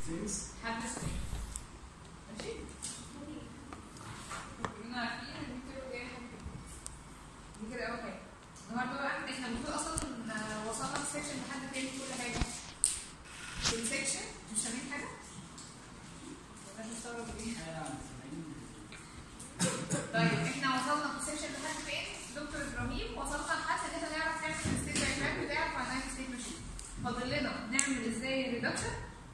حد سترينج ماشي كلنا عارفين ان الكتاب جاي حاجه كده. دي كده اول حاجه النهارده بقى احنا المفروض اصلا آه، وصلنا في السكشن لحد فين في كل حاجه في السكشن مش فاهمين حاجه ولا مستغرب ايه طيب احنا وصلنا في السكشن لحد فين دكتور ابراهيم وصلنا لحد ان احنا نعرف نعمل الستيت دايجرام بتاع الفاينانس ستيت ماشين فاضل لنا نعمل ازاي ريدكشن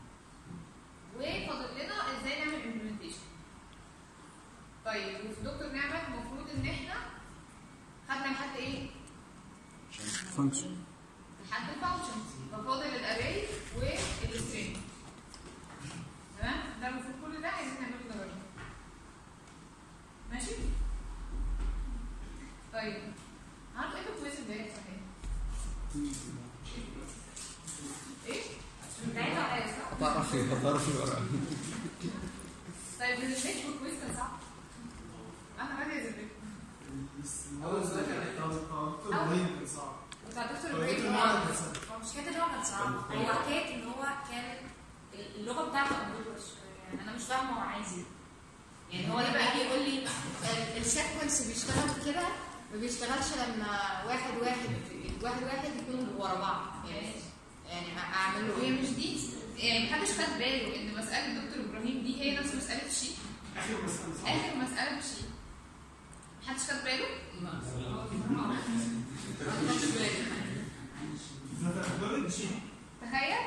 وفاضل لنا ازاي نعمل امبلمنتيشن طيب وفي دكتور نعمة المفروض ان احنا خدنا لحد ايه؟ فانكشن لحد الفانكشنز ففاضل الاري والسترينج تمام؟ ده المفروض كل ده عايزين نعمله دلوقتي ماشي؟ طيب عارف ايه الكويز امبارح صحيح؟ ايه؟ بتاعتها عليا صح؟ تعرفي تعرفي ورقه طيب بالنسبه لك الكويز كان صعب؟ انا غاليه زي البيت اول سنه كان دكتور ابراهيم كان صعب بتاع دكتور دكتور ابراهيم معاذ كان صعب هو مش حكايه ان هو كان صعب هو حكايه ان هو كان اللغه بتاعته انجلش يعني انا مش فاهمه هو عايز ايه يعني هو لما يجي يقول لي السيكونس بيشتغل كده ما بيشتغلش لما واحد واحد واحد واحد يكونوا ورا بعض يعني يعني اعمل له هي ايه مش دي يعني محدش خد باله ان مساله دكتور ابراهيم دي هي نفس مساله الشيء اخر مساله صعب اخر مساله في الشيء محدش خد باله ذات اخبار شيء تخيل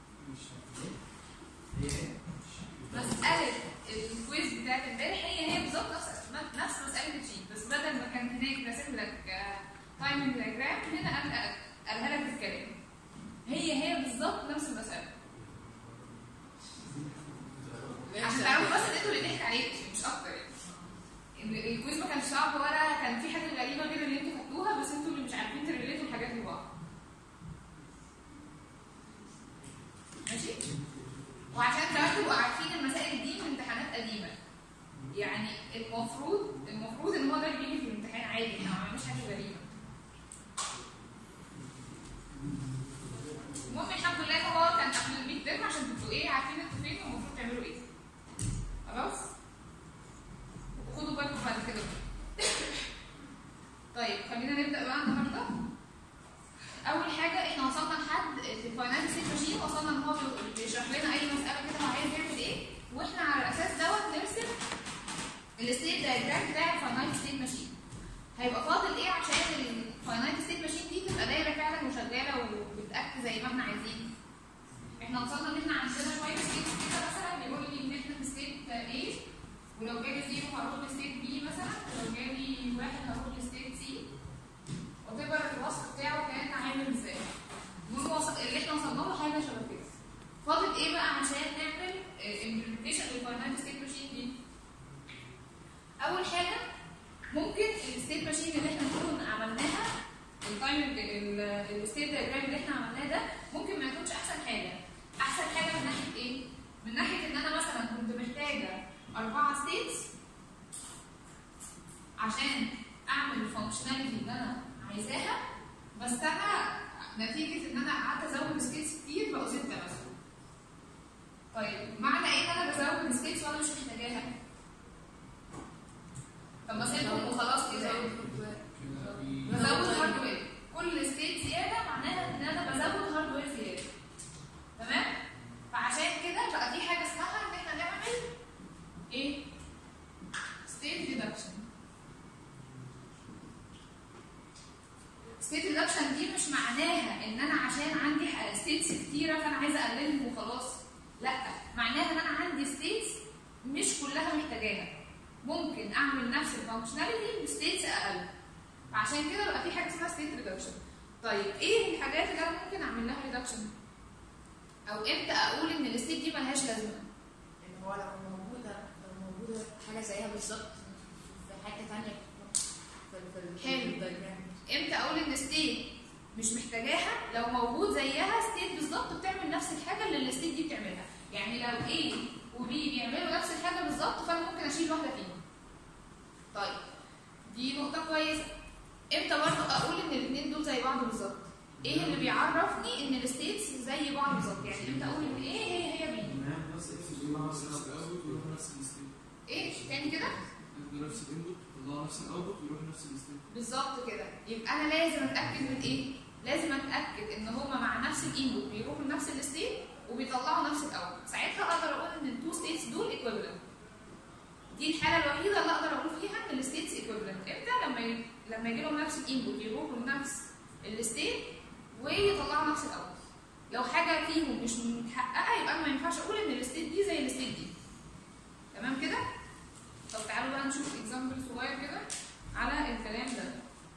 مساله الكويز بتاعت امبارح هي هي بالظبط نفس نفس مساله الشيء بس بدل ما كان هناك راسم لك تايمنج دايجرام هنا قال قالها لك بالكلام هي هي بالظبط نفس المساله عشان تعرفوا بس ان انتوا اللي ضحك عليكم مش اكتر يعني ال- الكويز ما كانش صعب ولا كان في حاجه غريبه غير اللي انتوا خدتوها بس انتوا اللي مش عارفين تريليتوا الحاجات لبعض ماشي وعشان كمان تبقوا عارفين المسائل دي من امتحانات قديمه يعني المفروض المفروض ان هو ده اللي بيجي في الامتحان عادي احنا ما عملناش حاجه غريبه المهم الحمد لله ان هو كان قبل الميد ترم عشان تبقوا ايه عارفين انتوا فين والمفروض تعملوا ايه خلاص خدوا بالكم بعد كده طيب خلينا نبدا بقى النهارده اول حاجه احنا وصلنا لحد في الفاينانس ستيت ماشين وصلنا ان هو بيشرح لنا اي مساله كده هو عايز يعمل ايه واحنا على الاساس دوت نرسم الستيت دايجرام بتاع الفاينانس ستيت ماشين هيبقى فاضل ايه عشان الفاينانس ستيت ماشين دي تبقى دايره فعلا وشغاله وبتاكت زي ما احنا عايزين احنا وصلنا ان احنا عندنا شويه ستيت كده مثلا بيقول لي ان احنا في ستيت A ولو جالي زيرو هروح لستيت B مثلا ولو جالي واحد هروح لستيت C وتبقى الوصف بتاعه كان عامل ازاي المهم وصل اللي احنا وصلنا له حاجه شبه كده فاضل ايه بقى عشان نعمل امبلمنتيشن للفاينانس ستيت ماشين دي اول حاجه ممكن الستيت ماشين اللي احنا نكون عملناها التايم الستيت دايجرام اللي احنا عملناه ده ممكن ما يكونش احسن حاجه احسن حاجه من ناحيه ايه من ناحيه ان انا مثلا كنت محتاجه اربعه ستيتس عشان اعمل الفانكشناليتي اللي انا عايزاها بس انا نتيجه ان انا قعدت ازود ستيتس كتير بقوا سته مثلا طيب معنى ايه ان انا بزود ستيتس وانا مش محتاجاها طب ما اسيبهم وخلاص كده بزود هاردوير كل ستيت زياده معناها ان انا بزود هاردوير زياده تمام فعشان كده بقى في حاجه اسمها ان احنا نعمل ايه ستيت ريدكشن ستيت ريدكشن دي مش معناها ان انا عشان عندي ستيتس كتيره فانا عايزه اقللهم وخلاص لا معناها ان انا عندي ستيتس مش كلها محتاجاها ممكن اعمل نفس الفانكشناليتي بستيتس اقل عشان كده بقى في حاجه اسمها ستيت ريدكشن طيب ايه الحاجات اللي انا ممكن اعمل لها ريدكشن او امتى اقول ان الستيت دي ملهاش لازمه ان هو لو موجوده لو موجوده حاجه زيها بالظبط في حته ثانيه في في حلو. الدايجرام امتى اقول ان ستيت مش محتاجاها لو موجود زيها ستيت بالظبط بتعمل نفس الحاجه اللي الستيت دي بتعملها يعني لو A و B بيعملوا نفس الحاجه بالظبط فانا ممكن اشيل واحده فيهم طيب دي نقطه كويسه امتى برضه اقول ان الاثنين دول زي بعض بالظبط ايه اللي بيعرفني ان الستيتس زي بعض بالظبط يعني امتى اقول ان ايه هي هي بي كده يبقى نفس الانبوت يطلع نفس الاوتبوت ويروح نفس الستيت بالظبط كده يبقى انا لازم اتاكد من ايه لازم اتاكد ان هما مع نفس الانبوت بيروحوا لنفس الستيت وبيطلعوا نفس الاوتبوت ساعتها اقدر اقول ان التو ستيتس دول ايكويفالنت دي الحاله الوحيده اللي اقدر اقول فيها ان الستيتس ايكويفالنت امتى لما ي... لما يجي لهم نفس الانبوت يروحوا لنفس الستيت ويطلعوا نفس الاوتبوت لو حاجه فيهم مش متحققه يبقى انا ما ينفعش اقول ان الستيت دي زي الستيت دي تمام كده طب تعالوا بقى نشوف اكزامبل صغير كده على الكلام ده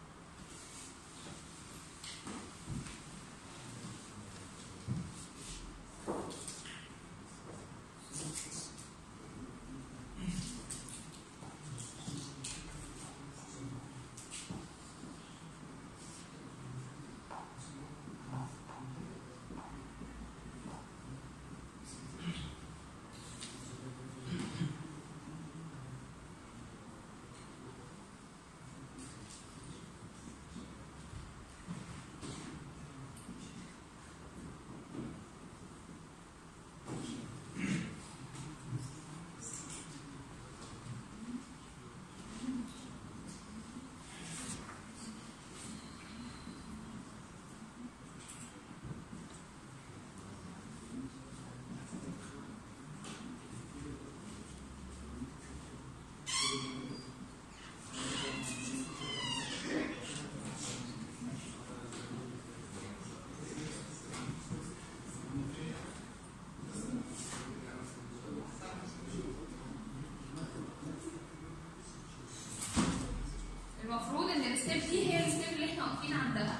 المفروض ان الستيب دي هي الستيب اللي احنا واقفين عندها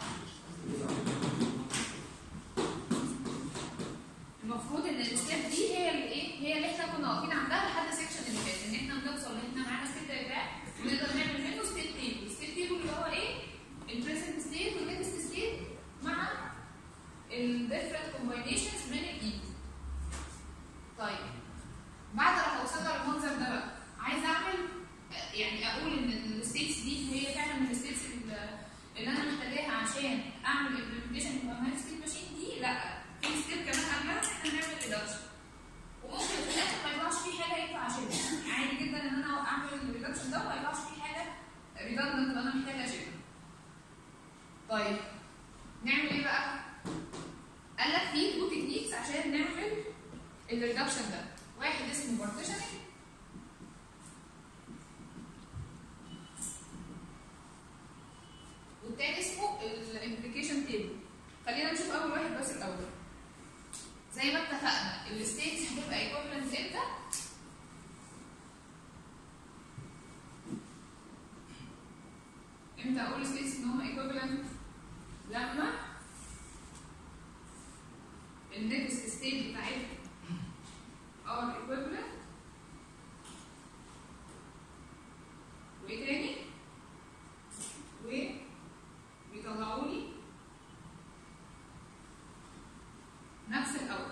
المفروض ان الستيب دي هي اللي ايه هي اللي احنا كنا واقفين عندها لحد السكشن اللي فات ان احنا بنوصل ان احنا معانا ستيب دايجرام ونقدر نعمل منه ستيب تيبل ستيب تيبل اللي هو ايه البريزنت ستيت والنكست ستيت مع الديفرنت كومباينيشنز من الايد طيب بعد ما وصلنا للمنظر ده بقى عايز اعمل يعني اقول ان الستيتس دي هي فعلا من الستيتس اللي انا محتاجاها عشان اعمل امبلمنتيشن للهاند ستيت ماشين دي لا في ستيب كمان قبلها احنا نعمل ريدكشن وممكن في الاخر ما يطلعش فيه حاجه ينفع اشيلها عادي جدا ان انا اعمل الريدكشن ده وما يطلعش فيه حاجه ريدندنت انا محتاجه اشيلها طيب نعمل ايه بقى؟ قال لك في تو تكنيكس عشان نعمل الريدكشن ده واحد اسمه بارتيشننج والتاني اسمه الامبليكيشن تيبل خلينا نشوف اول واحد بس الاول زي ما اتفقنا الستيتس هتبقى ايكوفلنت امتى امتى اقول ستيتس ان هم ايكوفلنت لما النكست ستيت بتاعتهم ار ايكوفلنت وايه تاني و بيطلعوا لي نفس الاول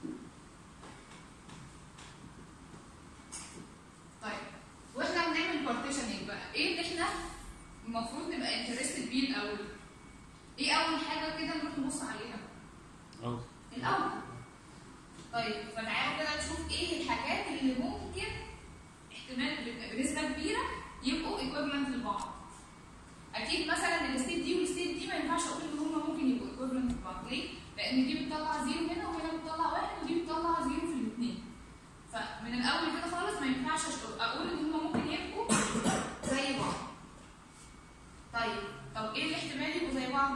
طيب واحنا بنعمل بارتيشننج بقى ايه اللي احنا المفروض نبقى انترستد بيه الاول ايه اول حاجه كده نروح نبص عليها أو الاول طيب فتعالوا كده نشوف ايه الحاجات اللي ممكن احتمال بنسبه كبيره يبقوا ايكويفالنت لبعض اكيد مثلا الستيت دي والستيت دي ما ينفعش اقول ان هم ممكن يبقوا ايكويفالنت لبعض ليه؟ لان دي بتطلع زيرو هنا وهنا بتطلع واحد ودي بتطلع زيرو في الاثنين فمن الاول كده خالص ما ينفعش أش- اقول ان هم ممكن يبقوا زي بعض طيب طب ايه الاحتمال يبقوا زي بعض؟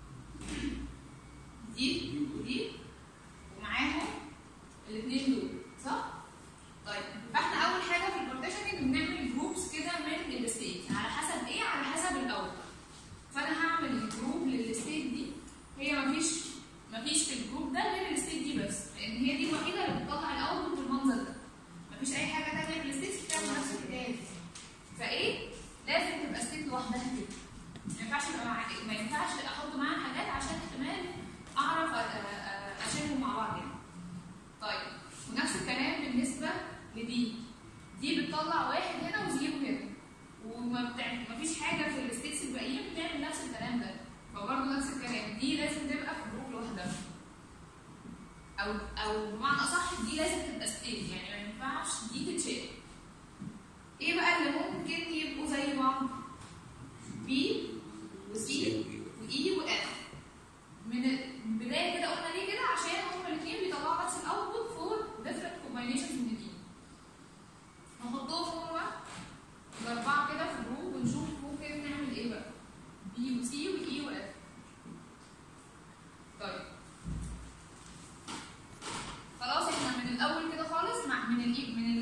دي ودي ومعاهم الاثنين دول صح؟ طيب فاحنا اول حاجه في البارتيشننج بنعمل جروبس كده من الستيت على حسب ايه؟ على حسب الاول فانا هعمل جروب للستيت دي هي مفيش مفيش في الجروب ده غير الستيت دي بس لان هي دي الوحيده اللي بتطلع الاوتبوت بالمنظر ده مفيش اي حاجه تانيه في الستيت بتعمل نفس الحكايه دي فايه؟ لازم تبقى ستيت لوحدها كده ما ينفعش يبقى مع... ما ينفعش احط معاها حاجات عشان احتمال اعرف أ- أ- اشيلهم مع بعض يعني. طيب ونفس الكلام بالنسبه لدي دي بتطلع واحد هنا وزيرو هنا وما بتعمل مفيش حاجه في الستيتس الباقيين بتعمل نفس الكلام ده فبرضه نفس الكلام دي لازم تبقى في جروب لوحدها او او بمعنى اصح دي لازم تبقى ستيت يعني ما ينفعش دي تتشال ايه بقى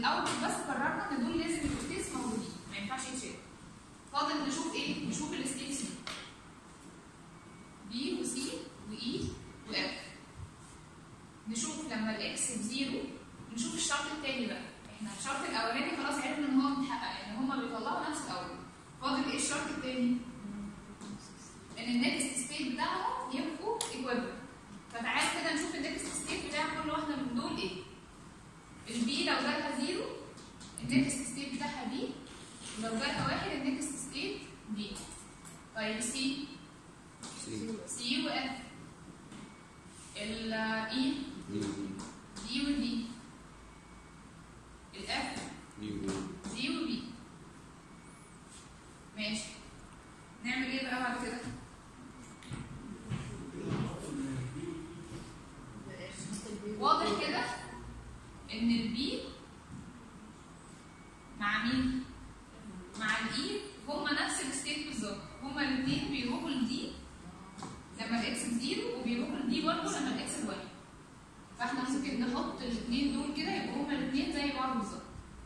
الاول بس قررنا ان دول لازم يبقوا ستيتس موجودين ما ينفعش يتشالوا فاضل نشوف ايه نشوف الستيتس دي بي وسي واي واف نشوف لما الاكس بزيرو نشوف الشرط التاني بقى احنا الشرط الاولاني خلاص عرفنا ان هو متحقق ان هما بيطلعوا نفس الاول فاضل ايه الشرط التاني ان النكست ستيت بتاعهم يبقوا ايكويفالنت فتعال كده نشوف النكست ستيت بتاع كل واحده من دول ايه البي لو جالها زيرو النكست ستيت بتاعها بي ولو جالها واحد النكست ستيت دي طيب سي سي سي واف الاي دي دي ودي الاف دي دي وبي ماشي نعمل ايه بقى بعد كده واضح كده ان البي مع مين مع الاي هما نفس الستيت بالظبط هما الاثنين بيروحوا لدي لما الاكس بزيرو وبيروحوا لدي برضه لما الاكس بواحد فاحنا ممكن نحط الاثنين دول كده يبقوا هما الاثنين زي بعض بالظبط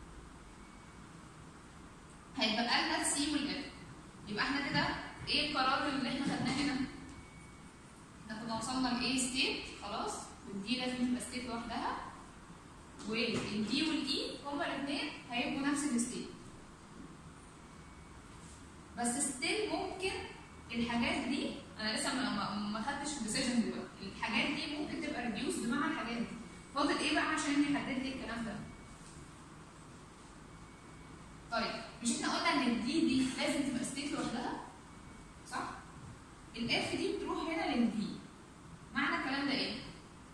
هيبقى لنا السي والاف يبقى احنا كده ايه القرار اللي احنا خدناه هنا؟ احنا كنا وصلنا لايه ستيت خلاص والدي لازم تبقى ستيت لوحدها والدي والاي هما الاثنين هيبقوا نفس الستيت بس ستيل ممكن الحاجات دي انا لسه ما ما, ما خدتش الديسيجن دلوقتي الحاجات دي ممكن تبقى ريديوسد مع الحاجات دي فاضل ايه بقى عشان يحدد لي الكلام ده طيب مش احنا قلنا ان الدي دي لازم تبقى ستيت لوحدها صح الاف دي بتروح هنا للدي معنى الكلام ده ايه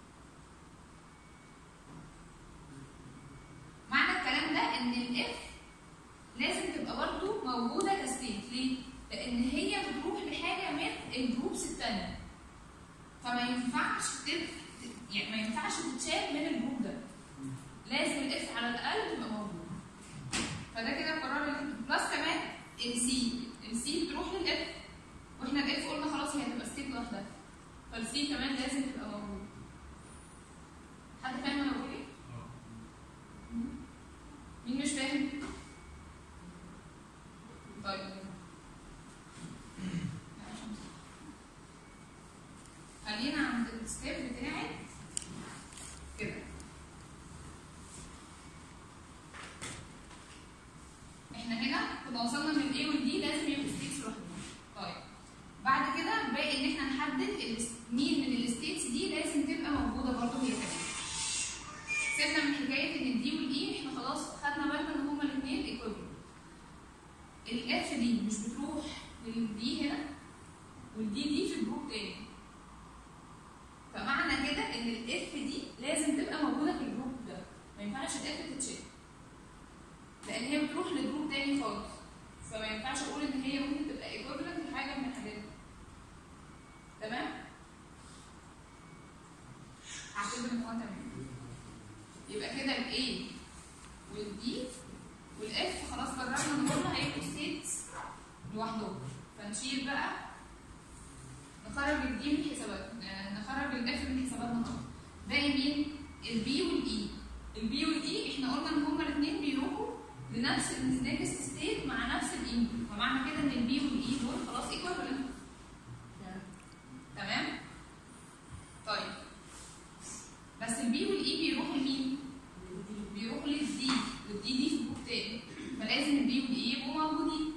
معنى الكلام ده ان الاف لازم تبقى برضو موجوده كستيت ليه لان هي بتروح لحاجه من الجروبس الثانيه فما ينفعش تب... يعني ما ينفعش تتشال من الجروب ده لازم الاف على الاقل تبقى موجوده فده كده القرار اللي بلس كمان السي السي بتروح للاف واحنا الاف قلنا خلاص هي هتبقى ستيت لوحدها فالسي كمان لازم تبقى موجوده حد فاهم انا بقول ايه؟ مين مش فاهم؟ طيب خلينا عند الستيب بتاعت كده احنا هنا كنا وصلنا من A وال D لازم يبقوا ستيتس لوحدهم طيب بعد كده باقي ان احنا نحدد ال- مين من الستيتس دي لازم تبقى موجوده برضه هي كمان سيبنا من حكايه ان الدي والاي احنا خلاص خدنا بالنا ان هما الاثنين ايكويفالنت الاف دي مش بتروح للدي هنا والدي دي في جروب تاني فمعنى كده ان الاف دي لازم تبقى موجوده في الجروب ده ما ينفعش الاف تتشال لان هي بتروح لجروب تاني خالص فما ينفعش اقول ان هي ممكن تبقى ايكويفالنت لحاجه من الحاجات دي تمام هعتبر ان هو تمام يبقى كده الاي والدي والاف خلاص قررنا ان هم هيبقوا ستيتس لوحدهم فنشيل بقى نخرج الدي من حسابات آه، نخرج الاف من حساباتنا خالص باقي مين؟ البي والاي البي والاي احنا قلنا ان هما الاثنين بيروحوا لنفس النكست ستيت مع نفس الاي فمعنى كده ان البي والاي دول خلاص ايكويفالنت تمام؟ طيب بس البي والاي بيروحوا لمين؟ بيروحوا للدي والدي دي في جروب تاني فلازم البي والاي يبقوا موجودين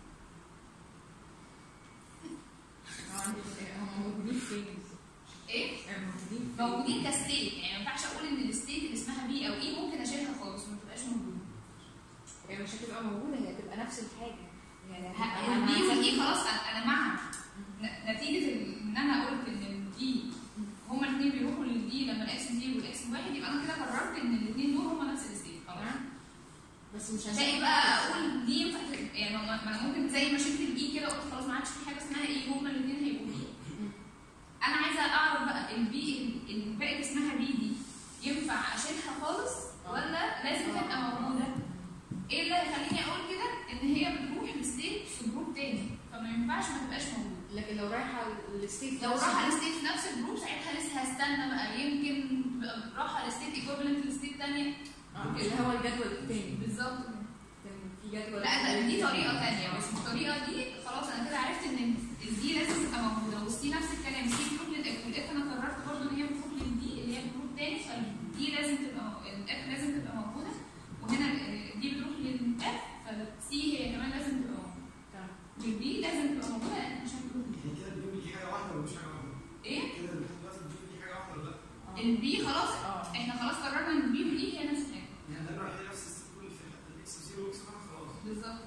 هم موجودين فين؟ ايه؟ موجودين موجودين كستيت يعني ما ينفعش اقول ان الستيت اللي اسمها بي او اي ممكن اشيلها خالص وما تبقاش موجوده هي مش هتبقى موجودة هي هتبقى نفس الحاجة يعني البي والاي خلاص انا أنا معها ن- نتيجه ال- ان انا قلت ان الدي هما الاثنين بيروحوا للدي لما الاكس زيرو والاكس واحد يبقى انا كده قررت ان الاثنين دول هما نفس الستيت خلاص بس مش باقي بقى اقول دي ينفع تبقى- يعني ما ما انا ممكن زي ما شلت الاي كده قلت خلاص ما عادش في حاجه اسمها اي هما الاثنين هيبقوا بي انا عايزه اعرف بقى البي الباقي اللي اسمها بي دي ينفع اشيلها خالص ولا لازم تبقى موجوده ايه اللي هيخليني اقول كده ان هي بتروح لستيت في جروب تاني فما ينفعش ما تبقاش موجوده لكن لو رايحة الستيت لو راح لستيت في نفس الجروب ساعتها لسه هستنى بقى يمكن تبقى راحه لستيت ايكوفلنت لستيت تانيه اللي هو الجدول الثاني بالظبط كان في جدول لا لا دي طريقه ثانيه بس الطريقه دي خلاص انا كده عرفت ان الدي لازم تبقى موجوده والسي نفس الكلام سي بتروح للاف والاف انا قررت برضه ان هي بتروح للدي اللي هي الجروب الثاني فالدي لازم تبقى مو- الاف لازم تبقى موجوده وهنا ال- دي بتروح للاف فالسي هي كمان لازم تبقى موجوده تمام. والبي لازم تبقى موجوده لان احنا مش هنقول يعني كده البيبي دي حاجه واحده ولا مش حاجه واحده؟ ايه كده لحد دلوقتي البيبي دي حاجه واحده ولا لا؟ آه. البي خلاص اه احنا خلاص قررنا ان البي والاي هي نفس الحاجه يعني ده رايح نفس السيكول في الحته الاكس 0 واكس 1 خلاص بالظبط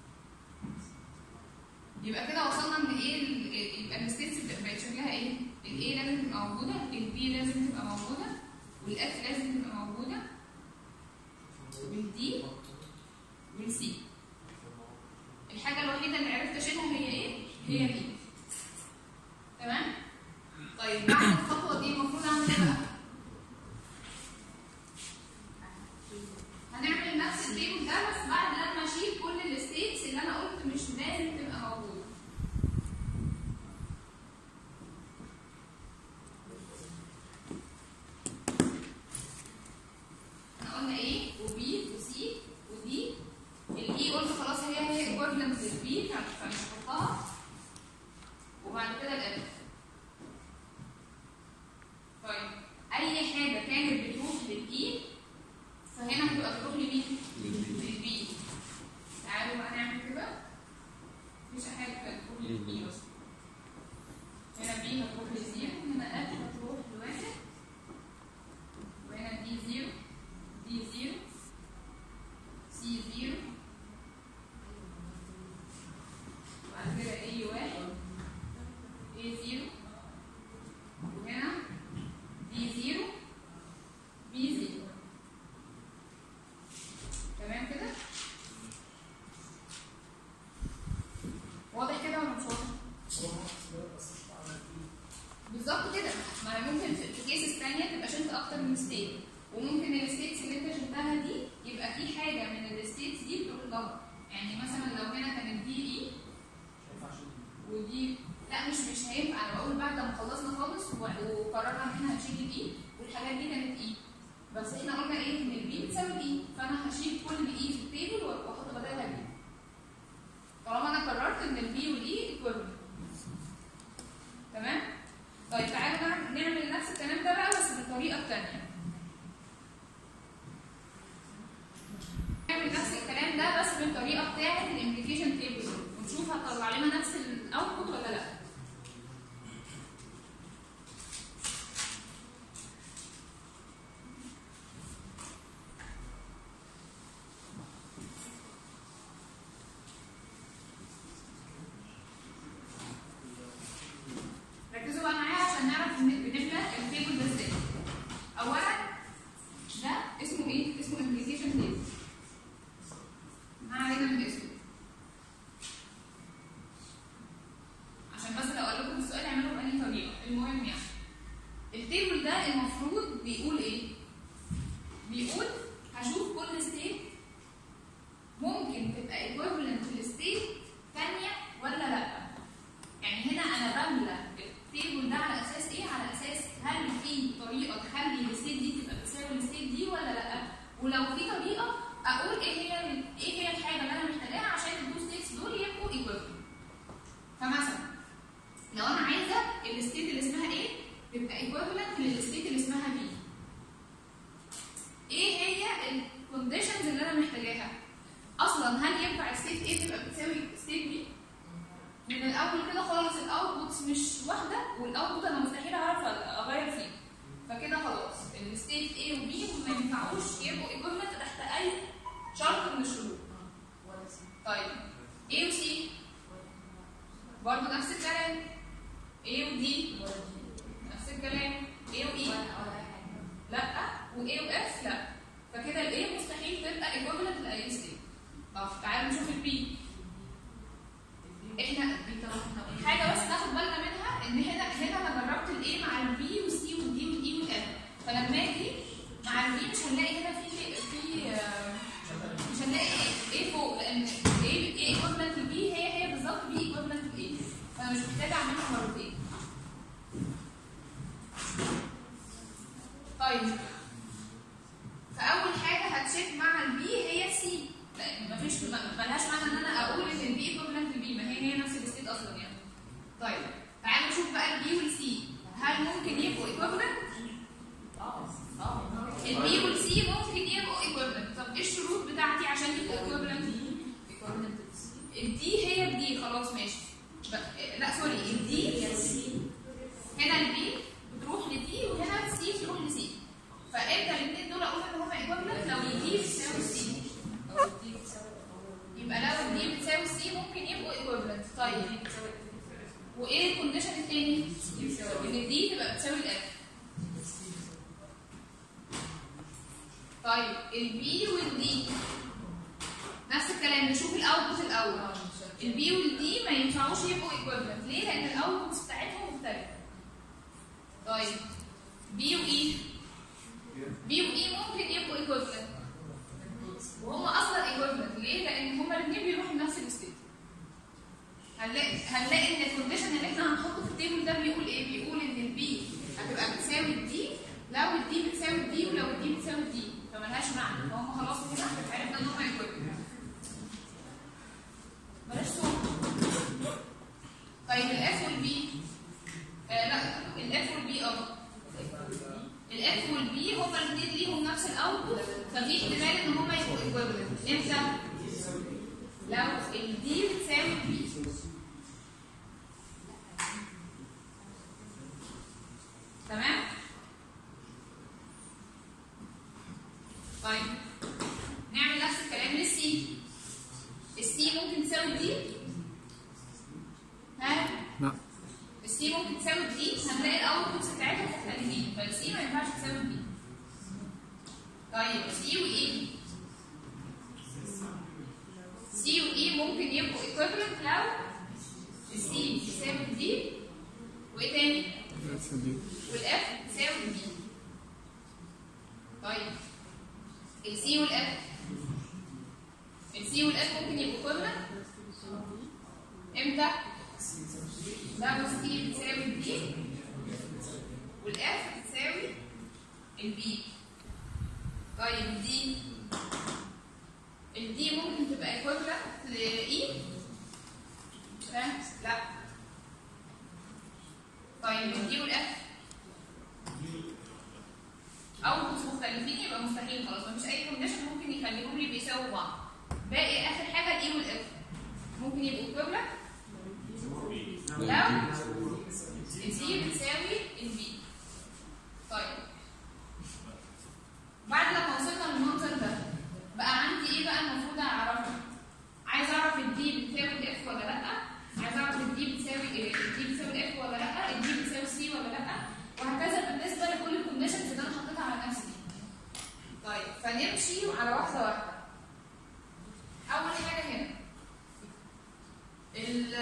يبقى كده وصلنا ان ايه ال- يبقى الستيتس بقت شكلها ايه؟ الاي لازم تبقى موجوده، البي لازم تبقى موجوده، والاف لازم تبقى موجوده، والدي والسي. الحاجه الوحيده اللي عرفت اشيلها هي ايه؟ هي الاي. تمام؟ طيب بعد الخطوه دي المفروض اعمل ايه بقى؟ هنعمل نفس التيبل ده بس بعد لما اشيل كل الستيتس اللي انا قلت مش لازم تبقى موجوده. احنا قلنا ايه وبي وسي ودي الاي قلت خلاص هي هي ايكوفلنت للبي فمش هحطها وبعد كده الالف طيب اي حاجه كانت بتروح للاي فهنا هتبقى بتروح لمين؟ للبي تعالوا بقى نعمل كده مفيش حاجه كانت بتروح للاي اصلا هنا بي هتروح لزيرو هنا اف هتروح لواحد وهنا دي زيرو دي زيرو سي زيرو وبعد كده اي واحد اي زيرو وهنا بي زيرو بي زيرو تمام كده واضح كده ولا مش واضح بالظبط كده ما هي ممكن في في كيسز ثانيه تبقى شلت اكتر من ستيت وممكن الستيتس اللي انت شلتها دي يبقى في حاجه من الستيتس دي بتروح لها يعني مثلا لو هنا كانت دي اي ودي لا مش مش هينفع انا بقول بعد ما خلصنا خالص و- وقررنا ان احنا هنشيل الاي والحاجات دي كانت اي بس احنا قلنا ايه ان البي بتساوي الاي فانا هشيل كل الاي في التيبل واحط بدلها بي طالما انا قررت ان البي والاي ايكويفالنت تمام طيب تعالوا نعم- نعمل نفس الكلام ده بقى بس بالطريقه الثانيه نعمل نفس الكلام ده بس بالطريقه بتاعه الامبليكيشن تيبل ونشوف هتطلع لنا نفس الاوتبوت ولا لا ركزوا بقى معايا عشان نعرف بن- بنملى التيبل ده ازاي اولا ده اسمه ايه اسمه امبليكيشن تيبل ما علينا من اسمه عشان بس لو قال لكم السؤال اعملوا بأنهي طريقه المهم يعني التيبل ده المفروض بيقول ايه بيقول هشوف كل ستيت ممكن تبقى ايكويفالنت لستيت ثانيه ولا لا يعني هنا انا بملى التيبل ده على اساس ايه؟ على اساس هل في طريقه تخلي الستيت دي تبقى بتساوي الستيت دي ولا لا؟ ولو في طريقه اقول ايه هي ال- ايه هي الحاجه اللي انا محتاجاها عشان التو ستيتس دول يبقوا ايكويفالنت. فمثلا لو انا عايزه الستيت اللي اسمها ايه تبقى ايكويفالنت للستيت اللي اسمها بي. ايه هي الكونديشنز اللي انا محتاجاها؟ اصلا هل ينفع الستيت ايه تبقى بتساوي ستيت بي؟ من الاول كده خالص الاوتبوتس مش واحده والاوتبوت انا مستحيل اعرف اغير فيه فكده خلاص الستيت A و B ما ينفعوش يبقوا ايكوفلنت تحت اي شرط من الشروط ولا سي طيب A و C برضه نفس الكلام A و D ولا جي نفس الكلام A و E ولا ولا اي حاجه لا و A و F لا فكده ال A مستحيل تبقى ايكوفلنت لاي ستيت طب تعالوا نشوف ال B احنا دي طبعا احنا قلنا حاجه بس ناخد بالنا منها ان هنا هنا انا جربت الاي مع البي والسي والدي والاي والاف فلما اجي مع البي مش هنلاقي هنا في في آه، مش هنلاقي ايه فوق لان ايه ايه ايكوفلنت لبي هي هي بالظبط بي ايكوفلنت لايه فانا مش محتاجه اعملها مرتين طيب فاول حاجه ماتشت مع البي هي السي لا مفيش ما- ملهاش معنى ان انا اقول ان البي ايكوفلنت للبي ما هي هي نفس الستيت اصلا يعني طيب تعالوا نشوف بقى البي والسي هل ممكن يبقوا ايكوفلنت اه اه البي والسي ممكن يبقوا ايكوفلنت طب ايه الشروط بتاعتي عشان يبقوا ايكوفلنت الدي هي الدي خلاص ماشي ب- لا سوري الدي هي السي هنا البي بتروح لدي وهنا السي تروح لسي فامتى الاثنين دول اقول ان هما ايكوفلنت لو الدي بتساوي السي او دي بتساوي يبقى لو الدي بتساوي السي ممكن يبقوا ايكوفلنت طيب دي بتساوي وايه الكونديشن الثاني؟ ان الدي تبقى بتساوي الاف طيب البي والدي نفس الكلام نشوف الاوتبوت الاول البي والدي ما ينفعوش يبقوا ايكويفالنت ليه؟ لان الاوتبوتس بتاعتهم مختلفه. طيب بي واي بي واي ممكن يبقوا ايكويفالنت وهم اصلا ايكويفالنت ليه؟ لان هم الاثنين بيروحوا لنفس الستيت. هنلاقي هنلاقي ان الكونديشن اللي احنا هنحطه في التيبل ده بيقول ايه؟ بيقول ان البي هتبقى بتساوي الدي لو الدي بتساوي الدي ولو الدي بتساوي الدي فملهاش معنى فهم خلاص كده عرفنا ان هم ايكويفالنت. بلاش صوت طيب الاف والبي آه لا الاف والبي اه الاف والبي هما الاثنين ليهم نفس الاوتبوت ففي احتمال ان هما يبقوا ايكويفالنت امتى؟ لو الدي بتساوي البي تمام؟ طيب نعمل نفس الكلام للسي السي ممكن تساوي الدي ها لا السي ممكن تساوي الدي هنلاقي الاوتبوتس بتاعتها مختلفين فالسي ما ينفعش تساوي الدي طيب سي واي سي واي ممكن يبقوا ايكويفالنت لو السي بتساوي الدي وايه تاني؟ اف دي والاف تساوي الدي طيب السي والاف السي والاف ممكن يبقوا ايكويفالنت امتى؟ لو السي بتساوي الدي والاف بتساوي البي طيب الدي الدي ممكن تبقى ايكويفالنت لاي فاهم؟ لا طيب الدي والاف او مش مختلفين يبقى مستحيل خلاص مفيش اي كونديشن ممكن يخليهم لي بيساووا بعض باقي اخر حاجه الاي والاف ممكن يبقوا ايكويفالنت لو الدي بتساوي البي طيب بعد لما وصلنا للمنظر ده بقى عندي ايه بقى المفروض اعرفه عايز اعرف الدي بتساوي الاف ولا لا عايز اعرف الدي بتساوي ايه الدي بتساوي الاف ولا لا الدي بتساوي سي ولا لا وهكذا بالنسبه لكل الكونديشنز اللي انا حطيتها على نفسي طيب فنمشي على واحده واحده اول حاجه هنا ال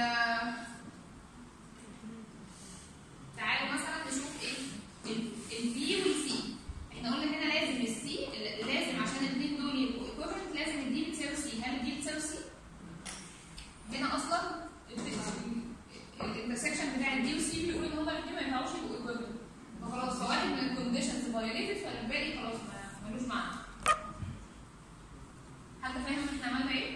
تعالوا مثلا نشوف ايه البي والسي احنا قلنا هنا لازم السي لازم عشان الاثنين دول يبقوا ايكوفلنت لازم الدي بتساوي سي هل الدي بتساوي سي؟ هنا اصلا الانترسكشن بتاع الدي والسي بيقول ان هما الاثنين ما ينفعوش يبقوا ايكوفلنت فخلاص فواحد من الكونديشنز فايوليتد فالباقي خلاص ما- ملوش معنى حد فاهم احنا عملنا ايه؟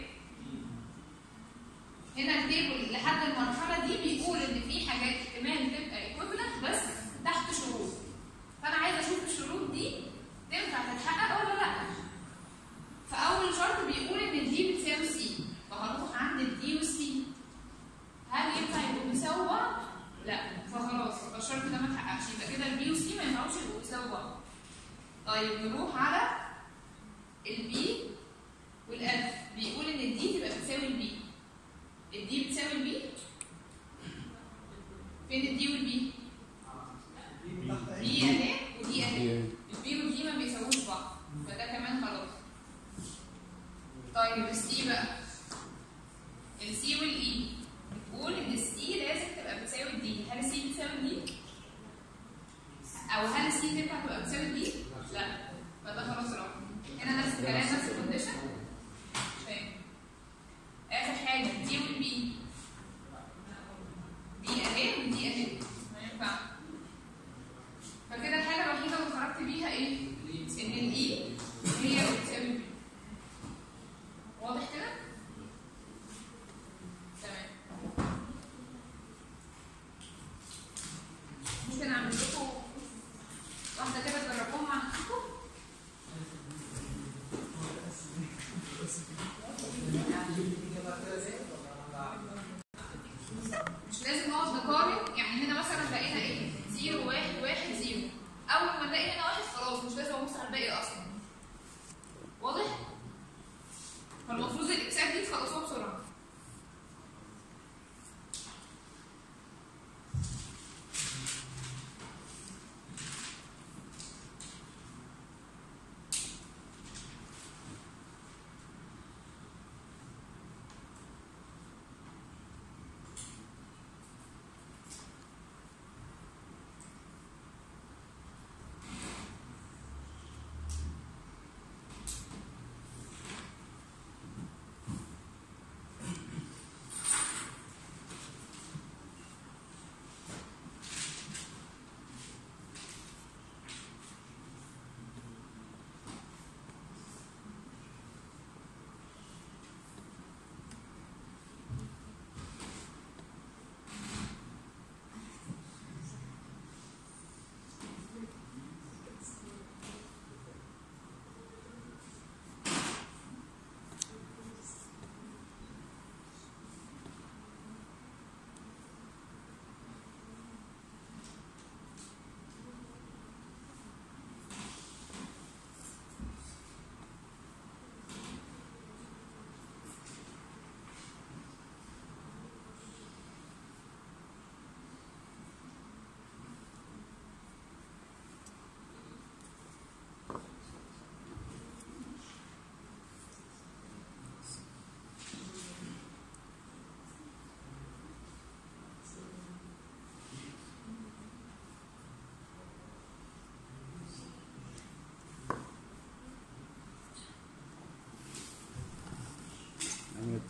هنا التيبل لحد المرحله دي بيقول ان في حاجات احتمال تبقى ايكويفالنت بس تحت شروط فانا عايزه اشوف الشروط دي تنفع تتحقق ولا لا فاول شرط بيقول ان الدي بتساوي سي فهروح عند الدي والسي هل ينفع يبقوا بيساووا بعض؟ لا فخلاص فالشرط ده ما اتحققش يبقى كده البي والسي ما ينفعوش يبقوا بيساووا بعض طيب نروح على البي والاف بيقول ان الدي تبقى بتساوي البي الدي بتساوي البي فين الدي والبي بي اهي ودي اهي البي والدي ما بيساووش بعض فده كمان خلاص طيب السي بقى السي والاي بتقول ان السي لازم تبقى بتساوي الدي هل السي بتساوي الدي او هل السي تنفع تبقى بتساوي الدي لا فده خلاص راح هنا نفس الكلام نفس الكونديشن مش فاهم اخر حاجه دي والبي دي اهي ودي اهي ما ينفع فكده الحاجه الوحيده اللي خرجت بيها ايه؟ ان الاي هي بتساوي البي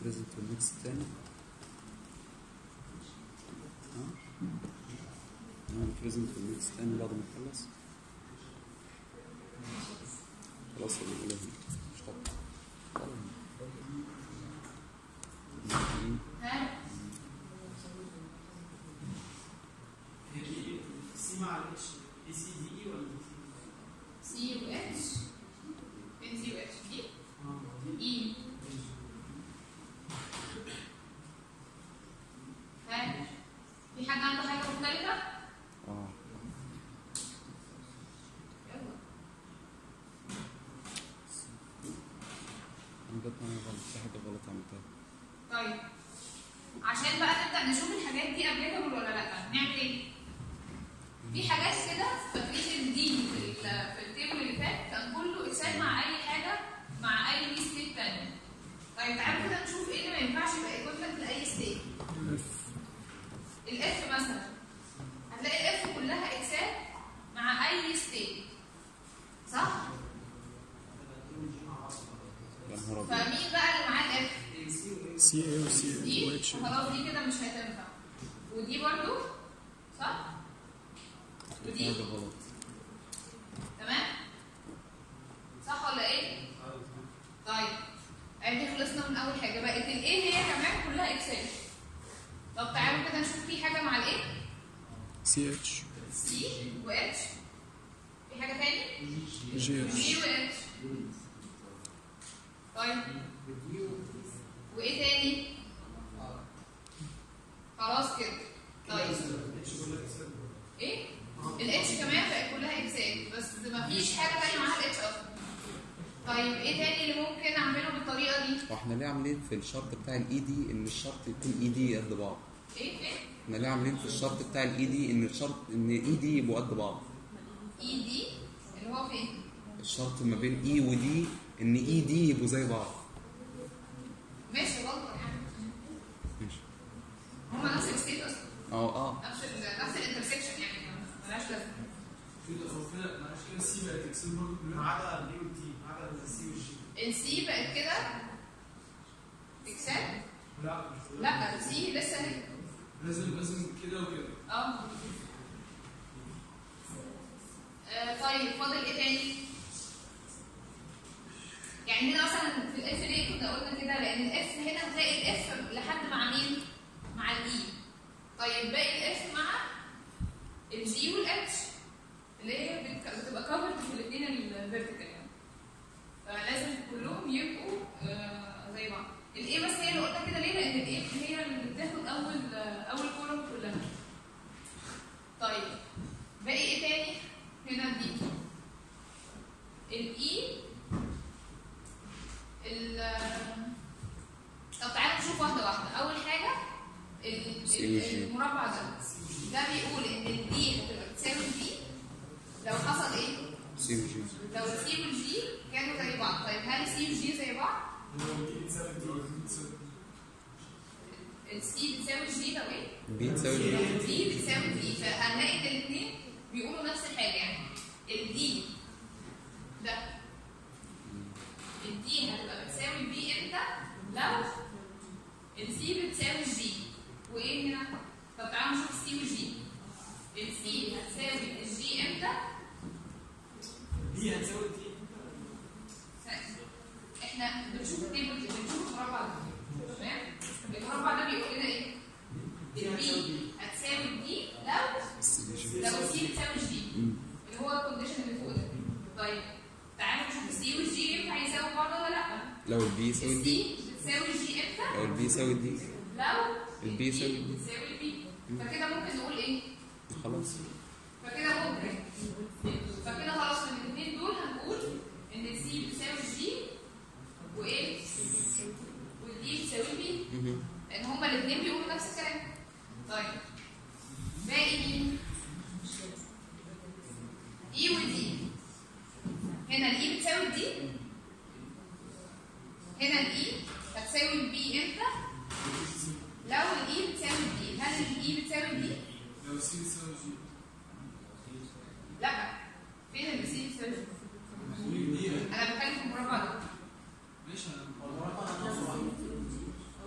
بريزنت والنكست تاني ها نعمل بريزنت والنكست تاني بعد ما نخلص خلاص اللي نقوله هنا مش طبعا ها هي ايه سي مع الاتش اي سي دي اي ولا سي و اتش فين سي و اتش دي اه اي ها في حد عنده حاجه مختلفه؟ اه يلا انا جت معايا غلط في حاجه غلط عملتها طيب عشان بقى نبدا نشوف الحاجات دي ابليكابل ولا لا نعمل ايه؟ في حاجات كده فاكرين دي في ال- في التيبل اللي فات كان كله اكسل مع اي حاجه مع اي لي ستيت تاني طيب تعالوا كده نشوف ايه اللي ما ينفعش يبقى ايكويفالنت لاي ستيت الاف مثلا هتلاقي الاف كلها اكسل مع اي ستيت صح؟ يا نهار ابيض فمين بقى اللي معاه الاف؟ سي اي وسي دي واتش خلاص دي كده مش هتنفع ودي برضو صح في ودي حاجه غلط تمام صح ولا ايه طيب ادي خلصنا من اول حاجه بقت الايه هي كمان كلها اكسل طب تعالوا كده نشوف في حاجه مع الايه سي اتش سي و اتش في حاجه تاني جي اتش جي و اتش طيب وايه تاني خلاص كده طيب ايه الاتش كمان بقت كلها اكسات بس ما فيش حاجه تانية معاها الاتش اصلا طيب ايه تاني اللي ممكن اعمله بالطريقه دي واحنا ليه عاملين في الشرط بتاع الاي دي ان الشرط يكون اي دي قد بعض ايه ايه احنا ليه عاملين في الشرط بتاع الاي دي ان الشرط ان اي دي يبقوا قد بعض اي دي اللي هو فين الشرط ما بين اي ودي ان اي دي يبقوا زي بعض ماشي غلط يعني ماشي هما نفس الستيت اصلا اه اه نفس ال نفس الانترسكشن يعني ملهاش لازمه كده هو كده معلش كده السي بقت اكسل برضه كلها ما عدا البي والتي ما عدا السي والجي السي بقت كده اكسات لا مش لا السي لسه هي لازم لازم كده وكده اه آه، طيب فاضل ايه تاني؟ يعني هنا مثلا في الاف ليه كنا قلنا كده لان الاف هنا هتلاقي الاف لحد مع مين؟ مع الاي طيب باقي الاف مع الجي والاتش اللي هي بت- بتبقى كفرد في الاثنين الفيرتيكال يعني فلازم كلهم يبقوا آه، زي بعض الايه بس هي اللي قلنا كده ليه؟ لان الايه هي اللي بتاخد اول آه، اول كولوم كلها طيب باقي ايه تاني؟ هنا دي الاي ال طب تعالوا نشوف واحده واحده اول حاجه ال- ال- CUG. المربع ده ده بيقول ان الدي هتبقى بتساوي الدي لو حصل ايه؟ سي وجي لو السي والجي كانوا زي بعض طيب هل السي والجي زي بعض؟ السي بتساوي الجي لو ايه؟ بي تساوي بي دي بتساوي دي فهنلاقي ان الاثنين بيقولوا نفس الحاجه يعني الدي ده الدي هتبقى بتساوي البي امتى لو السي بتساوي الجي وايه هنا طب تعالوا نشوف السي والجي السي هتساوي الجي امتى دي هتساوي تي احنا بنشوف التيبل دي بنشوف المربع ده تمام المربع ده بيقول لنا ايه البي هتساوي دي لو لو السي بتساوي الجي اللي هو الكونديشن اللي فوق ده طيب تعالوا نشوف السي والجي ينفع يساوي بعض ولا لا لو البي يساوي الدي السي بتساوي الجي امتى لو البي يساوي الدي لو البي يساوي الدي. بتساوي البي فكده ممكن نقول ايه خلاص فكده ممكن فكده خلاص من الاثنين دول هنقول ان السي بتساوي الجي وايه والدي بتساوي البي مهم. لان هما الاثنين بيقولوا نفس الكلام طيب باقي مين اي ودي هنا الاي بتساوي الدي هنا الاي هتساوي البي امتى لو الاي بتساوي الدي هل الاي بتساوي الدي لو السي بتساوي جي لا فين السي بتساوي الدي دي انا بتكلم في المربع ده ماشي انا المربع انا ناقص واحد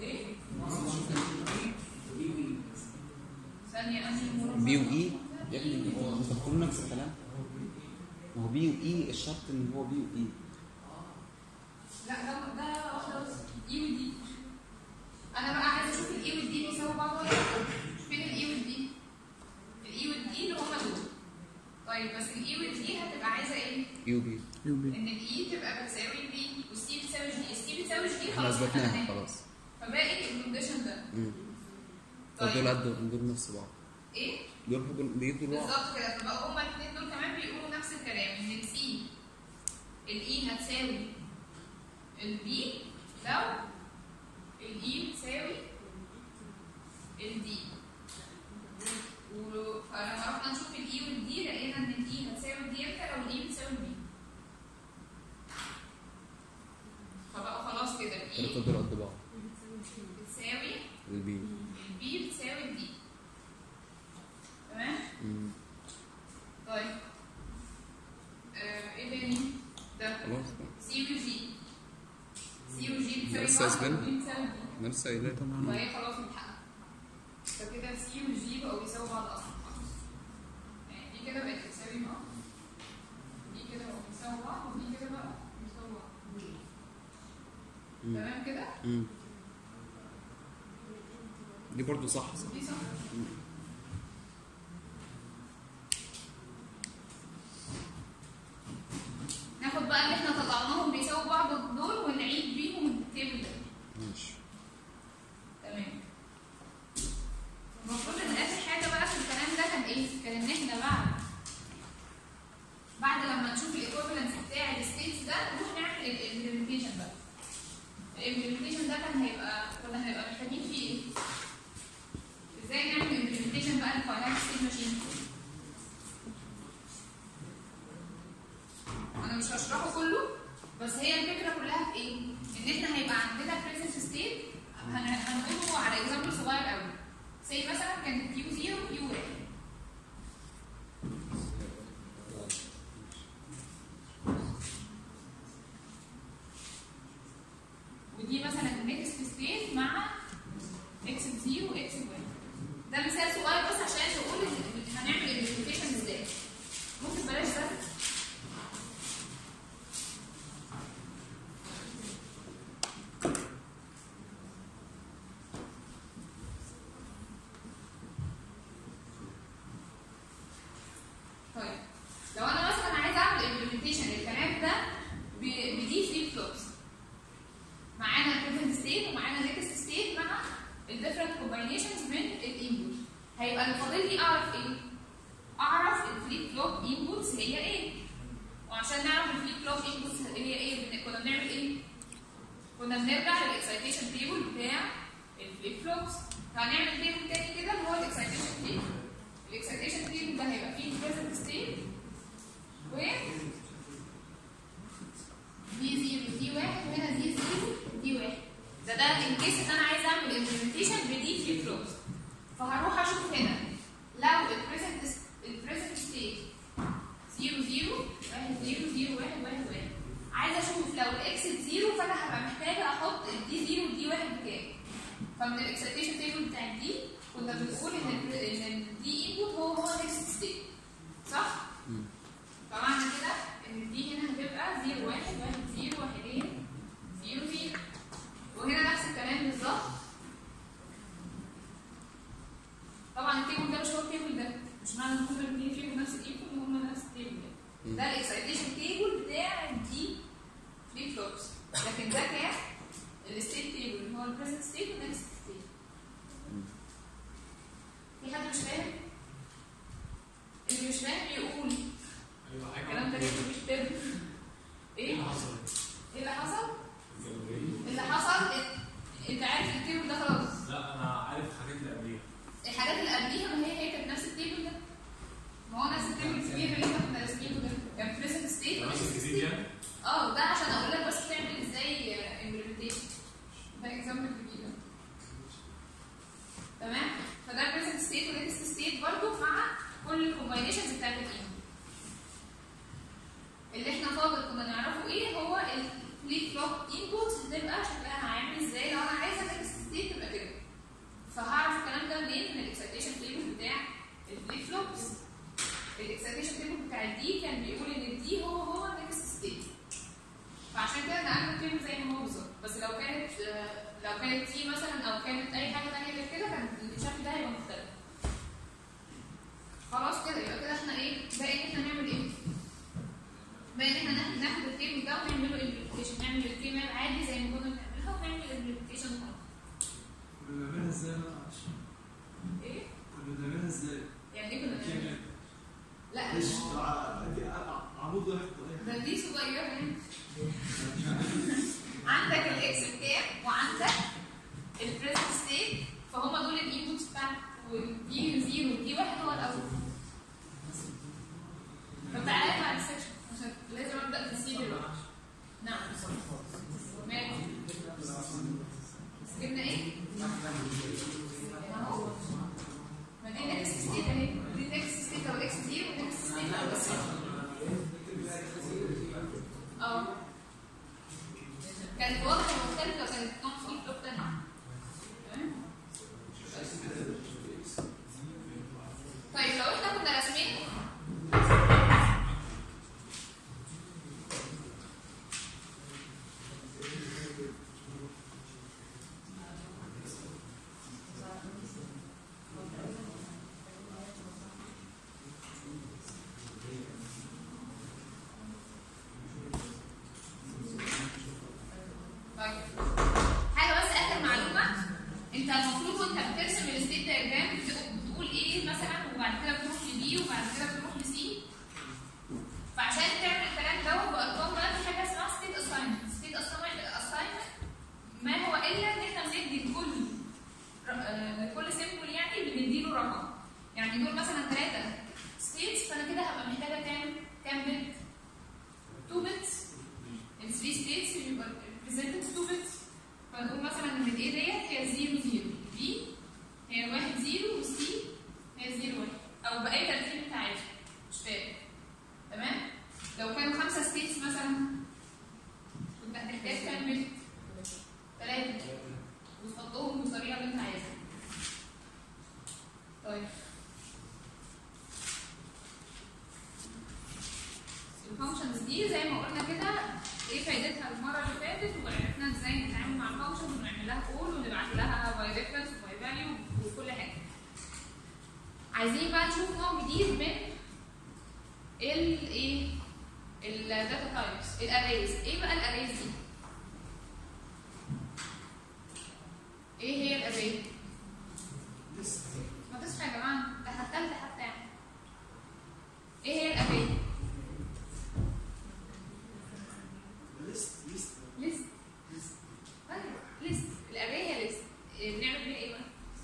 بي واي يا ابني انت انت بتقول نفس الكلام ما هو بي واي الشرط ان هو بي واي لا ده ده واحده بس اي والدي انا بقى عايزه اشوف الاي والدي بيساووا بعض ولا لا فين الاي والدي الاي والدي اللي هما دول طيب بس الاي والدي هتبقى عايزه ايه اي وبي يو بي ان الاي تبقى بتساوي البي والسي بتساوي جي السي بتساوي جي احنا خلاص اثبتناها حددناها. خلاص فباقي الكونديشن ده مم. طيب. فدول قد دول نفس بعض ايه دول دول بيدوا لبعض بالظبط كده فبقى هما الاثنين دول كمان بيقولوا نفس الكلام ان السي الاي هتساوي البي لو الاي بتساوي الدي و- فلما رحنا نشوف الاي والدي لقينا ان الاي هتساوي الدي امتى لو الاي بتساوي البي فبقى خلاص كده الثلاثه الاي دول قد بعض بتساوي البي البي بتساوي الدي تمام مم. طيب آه، ايه تاني؟ ده خلاص سي وجي سي وجي بتساوي لسه بعض أسبان؟ ودي بتساوي دي انا لسه قايلها تمام فهي خلاص متحققة فكده سي وجي بقوا بيساووا بعض اصلا خلاص يعني دي كده بقت بتساوي بعض دي كده بقوا بيساووا بعض ودي كده بقى بيساووا بعض مم. تمام كده؟ مم. دي برضو صح صح دي صح ناخد بقى اللي احنا طلعناهم بيساووا بعض دول ونعيد بيهم التيبل ده ماشي تمام المفروض ان اخر حاجه بقى في الكلام ده كان ايه؟ كان ان احنا بعد بعد لما نشوف الايكوفالنس بتاع الستيتس ده نروح نعمل الامبلمنتيشن بقى الامبلمنتيشن ده كان هيبقى كنا هنبقى محتاجين فيه ايه؟ ازاي نعمل امبلمنتيشن بقى للفاينانس ستيت ماشين؟ انا مش هشرحه كله بس هي الفكره كلها في ايه؟ ان احنا هيبقى عندنا بريزنت ستيت هنقوله على اكزامبل صغير قوي زي مثلا كان كيو 0 كيو 1 ودي مثلا النكست ستيت مع اكس 0 واكس 1 ده مثال صغير بس عشان نقول إن هنعمل الامبلمنتيشن ازاي ممكن بلاش ده طيب لو انا مثلا عايز اعمل امبلمنتيشن للكلام ده ب- بدي فليب فلوبس معانا بريزنت ستيت ومعانا نيكست ستيت مع الديفرنت كومباينيشنز من الانبوت هيبقى اللي فاضل لي اعرف ايه؟ اعرف الفليب فلوب انبوتس هي ايه؟ وعشان نعرف الفليب فلوب انبوتس هي ايه بن- كنا بنعمل ايه؟ كنا بنرجع للاكسايتيشن تيبل بتاع الفليب فلوبس فهنعمل تيبل تاني كده اللي هو الاكسايتيشن تيبل الاكسايتيشن تيبل ده هيبقى فيه البريزنت ستيت و دي 0 دي 1 وهنا دي 0 دي 1 ده ده ان كيس ان انا عايز اعمل امبلمنتيشن بدي فليب فلوبس فهروح اشوف هنا لو البريزنت البريزنت ستيت 0 0 1 0 0 1 1 1 عايزه اشوف لو الاكس 0 فانا هبقى محتاجه احط الدي 0 والدي 1 بكام فمن الاكسيتيشن تيبل بتاع الدي كنا بنقول ان ال ان الدي انبوت هو هو نكست ستيت صح؟ مم. فمعنى كده ان الدي هنا هتبقى 0 1 1 0 1 0 0 وهنا نفس الكلام بالظبط طبعا التيبل ده مش هو التيبل ده مش معنى ان هما الاثنين فيهم نفس الانبوت ان هما نفس التيبل ده مم. ده الاكسيتيشن تيبل بتاع الدي فليب فلوبس لكن ده كان الستيت تيبل اللي هو البريزنت ستيت والنكست ستيت في حد مش فاهم؟ اللي مش فاهم يقول ايوه الكلام ده ليه مش فاهم ايه؟ حصل؟ ايه اللي حصل؟ اللي حصل إن- انت عارف التيبل ده خلاص لا انا عارف الحاجات اللي قبليها الحاجات اللي قبليها ما هي هي كانت نفس التيبل ده ما هو نفس التيبل الكبير اللي احنا كنا راسمينه ده كان بريزنت ستيت نفس ونكست الجديد ستيت يعني اه ده عشان اقول لك بس تعمل ازاي امبلمنتيشن ده اكزامبل جديد ده. تمام فده بريزنت ستيت ونكست ستيت برضو مع كل الكومباينيشنز بتاعت الايمو اللي احنا فاضل كنا نعرفه ايه هو الفليب بتعمل زي ما هو بالظبط بس لو كانت آه، لو كانت تي مثلا او كانت اي حاجه ثانيه غير كده كان الشكل ده هيبقى مختلف خلاص كده يبقى كده احنا ايه باقي ان احنا نعمل ايه باقي ان احنا ناخد- ناخد التيبل ده ونعمل له امبلمنتيشن نعمل الكي ماب عادي زي ما كنا بنعملها ونعمل امبلمنتيشن خلاص كنا بنعملها ازاي بقى معلش ايه كنا بنعملها ازاي؟ يعني ايه كنا بنعمل لا ليش عمود واحد ده دي صغيره يعني عندك الاكس بكام وعندك البريزنت ستيت فهم دول الانبوتس بتاعك والدي زيرو ودي واحد هو الاول طب تعالى نطلع السكشن عشان لازم ابدا في السي دلوقتي نعم ماشي جبنا ايه؟ اهو ما دي الاكس ستيت اهي دي الاكس ستيت او اكس زيرو والاكس ستيت او اكس اه كانت واضحه ومختلفه لو كانت نوع في فلوب تاني تمام؟ طيب لو احنا كنا راسمين طيب حاجه بس اخر معلومه انت المفروض وانت بترسم الستيت دايجرام بتقول ايه مثلا وبعد كده بتروح لبي وبعد كده بتروح لسي فعشان تعمل الكلام دوت بارقام بقى في حاجه اسمها ستيت اساينمنت ستيت اساينمنت ما هو الا ان احنا بندي لكل آه، لكل سيمبل يعني بنديله رقم يعني دول مثلا ثلاثه ستيتس فانا كده هبقى محتاجه كام كام بت 2 بتس ال 3 ستيتس يبقى presented 2 bits فنقول مثلا ان ال A ديت هي 0 0 B هي 1 0 و C هي 0 1 او باي ترتيب انت عايزه مش فارق تمام لو كانوا خمسه ستيتس مثلا كنت هتحتاج كام بت؟ ثلاثه وتحطهم بالطريقه اللي انت عايزها طيب الفانكشنز دي زي ما قلنا كده ايه فايدتها المره اللي فاتت وعرفنا ازاي نتعامل مع الفانكشن ونعمل لها كول ونبعت لها باي ريفرنس وباي فاليو وكل حاجه. عايزين بقى نشوف نوع جديد من ال ايه الداتا تايبس الاريز ايه بقى الاريز دي؟ ايه هي الاري؟ ما تصحى يا جماعه ده هتلت حتى يعني ايه هي الاري؟ ليست ليست ليست ايوه ليست الاري هي ليست بنعمل بيها ايه بقى؟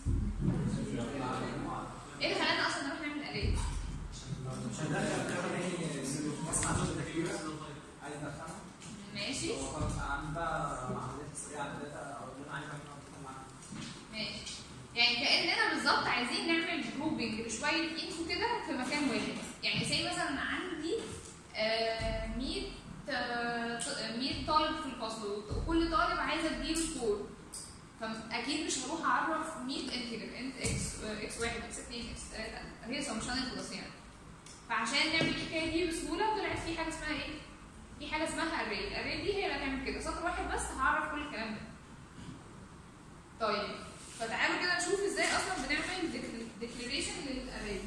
ايه اللي خلانا اصلا نروح نعمل اري؟ مش هندخل كمان ايه اسمع صوت التكبير عايز ادخلها ماشي هو خلاص عم بقى عمليات سريعه ثلاثه او اللي انا عايز ادخلها معاك ماشي يعني كاننا بالظبط عايزين نعمل جروبنج لشويه انفو كده في مكان واحد يعني زي مثلا عندي آه، 100 آه، ط- 100 طالب في الفصل وكل طالب عايزه اديله سكور فاكيد مش هروح اعرف 100 انتجر انت اكس اكس 1 اكس 2 اكس 3 هي مش هنخلص يعني فعشان نعمل الحكايه دي بسهوله طلعت في حاجه اسمها ايه؟ في حاجه اسمها اري الاري دي هي اللي هتعمل كده سطر واحد بس هعرف كل الكلام ده طيب فتعالوا كده نشوف ازاي اصلا بنعمل ديكليريشن للاري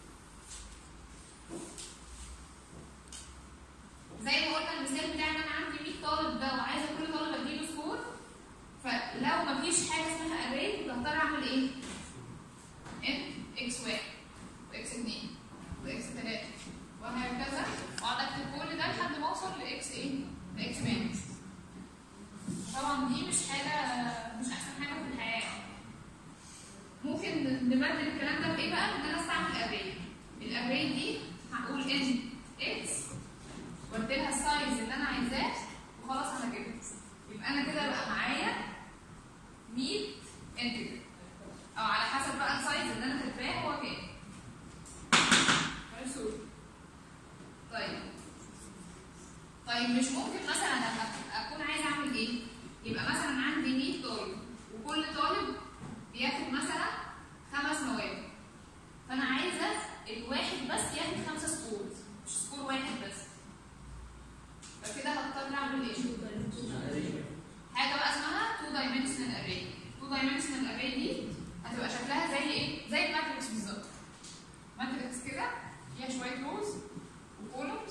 زي ما قلنا المثال بتاعي ان انا عندي 100 طالب ده وعايزه كل طالب اديله سكور فلو مفيش حاجه اسمها اري يبقى هضطر اعمل ايه؟ ان اكس 1 واكس 2 واكس 3 وهكذا واقعد اكتب كل ده لحد ما اوصل لاكس ايه؟ لاكس ماكس طبعا دي مش حاجه مش احسن حاجه في الحياه ممكن نبدل الكلام ده بايه بقى؟ ان انا استعمل اري الاري دي هقول ان اكس وادي لها السايز اللي انا عايزاه وخلاص انا كده يبقى انا كده بقى معايا 100 انتجر او على حسب بقى السايز اللي انا كاتباه هو كام مرسول طيب طيب مش ممكن مثلا أبقى- اكون عايزه اعمل ايه؟ يبقى مثلا عندي 100 طالب وكل طالب بياخد مثلا خمس مواد فانا عايزه الواحد بس ياخد خمسه سكور مش سكور واحد بس فكده هضطر اعمل ايه؟ دايمنشنال اري دي هتبقى شكلها زي ايه؟ زي الماتريكس بالظبط ماتريكس كده فيها شويه روز وكولومز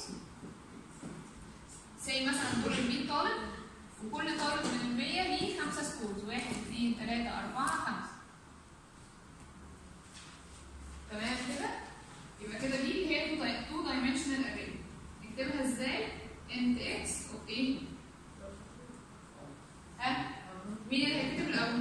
زي مثلا دول ال 100 طالب وكل طالب من ال 100 ليه خمسه سكورز 1 2 3 4 5 تمام كده؟ يبقى كده دي اللي هي 2 دايمنشنال اري نكتبها ازاي؟ انت اكس اوف ايه؟ ها؟ مين اللي هيكتب الاول؟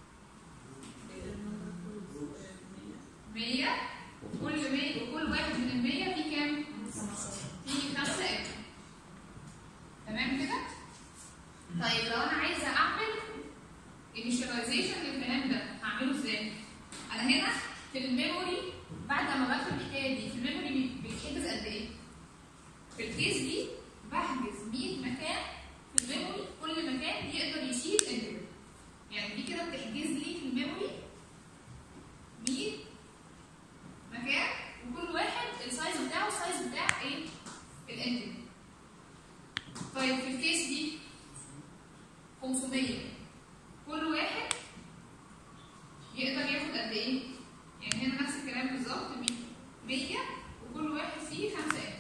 100 وكل 100 وكل واحد من ال 100 فيه كام؟ فيه 5 اكس تمام كده؟ طيب لو انا عايزه اعمل initialization للكلام ده هعمله ازاي؟ انا هنا في الميموري بعد ما بكتب الحكايه دي في الميموري بي- بيتحجز قد ايه؟ في الكيس دي بحجز 100 مكان في الميموري كل مكان يقدر يشيل انتجر يعني دي كده بتحجز لي في الميموري 100 مكان وكل واحد السايز بتاعه السايز بتاع ايه؟ الانتجر طيب في الكيس دي 500 كل واحد يقدر ياخد قد ايه؟ يعني هنا نفس الكلام بالظبط 100 وكل واحد فيه 5 انتجر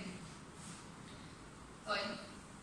طيب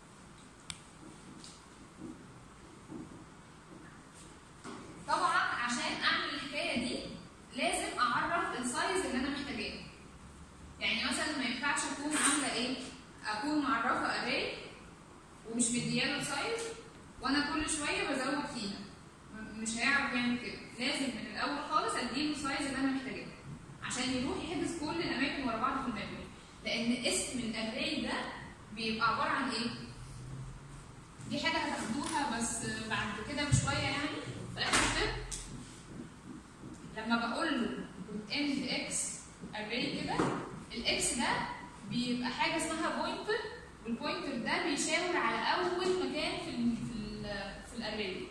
طبعا عشان اعمل الحكايه دي لازم اعرف السايز اللي انا محتاجاه يعني مثلا ما ينفعش اكون عامله ايه اكون معرفه اري ومش مدياله سايز وانا كل شويه بزود فيها م- مش هيعرف يعمل كده لازم من الاول خالص اديله السايز اللي انا محتاجاه عشان يروح يحجز كل الاماكن ورا بعض في الميموري لان اسم الاري ده بيبقى عباره عن ايه دي حاجه هتاخدوها بس بعد كده بشويه يعني في اخر ستيب لما بقول له اند اكس اري كده الاكس ده بيبقى حاجه اسمها بوينتر والبوينتر ده بيشاور على اول مكان في ال في ال في الاري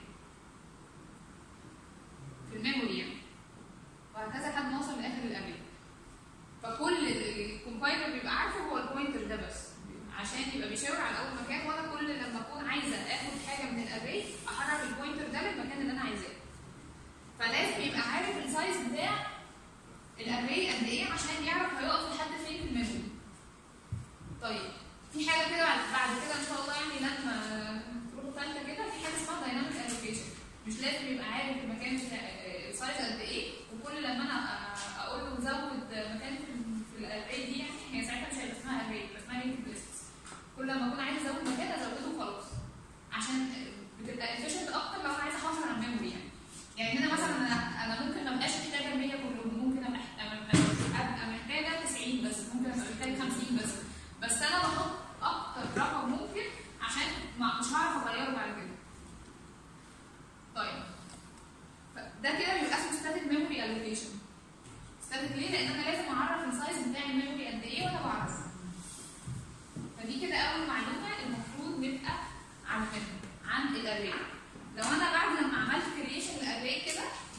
في الميموري يعني وهكذا لحد ما اوصل لاخر الاري فكل الكومبايلر بيبقى عارفه هو البوينتر ده بس عشان يبقى بيشاور على اول مكان وانا كل لما اكون عايزه اخد حاجه من الاري احرك البوينتر ده للمكان اللي انا عايزاه فلازم يبقى عارف السايز بتاع الاري قد ايه عشان يعرف هيقف لحد فين في الميموري طيب في حاجه كده بعد بعد كده ان شاء الله يعني لما تروحوا ثالثه كده في حاجه اسمها دايناميك الوكيشن مش لازم يبقى عارف المكان بتاع السايز قد ايه وكل لما انا أ- اقول له زود مكان في ال- في الاري دي يعني هي ساعتها مش هيبقى اسمها اري يبقى اسمها لينك ليست كل لما اكون عايز ازود مكان ازوده وخلاص عشان بتبقى efficient اكتر لو انا عايزه احافظ على الميموري يعني يعني هنا مثلا انا انا ممكن ما ابقاش محتاجه ال 100 كلهم ممكن ابقى أبقى- ابقى محتاجه 90 بس ممكن ابقى محتاجه 50 بس بس انا بحط اكتر رقم ممكن عشان ما مش هعرف اغيره بعد كده طيب ف- ده كده بيبقى اسمه static memory allocation static ليه؟ لان انا لازم اعرف السايز بتاع الميموري قد ايه وانا بعرفه فدي كده اول معلومه المفروض نبقى عارفينها عن الاري لو انا بعد لما عملت كرييشن الاري كده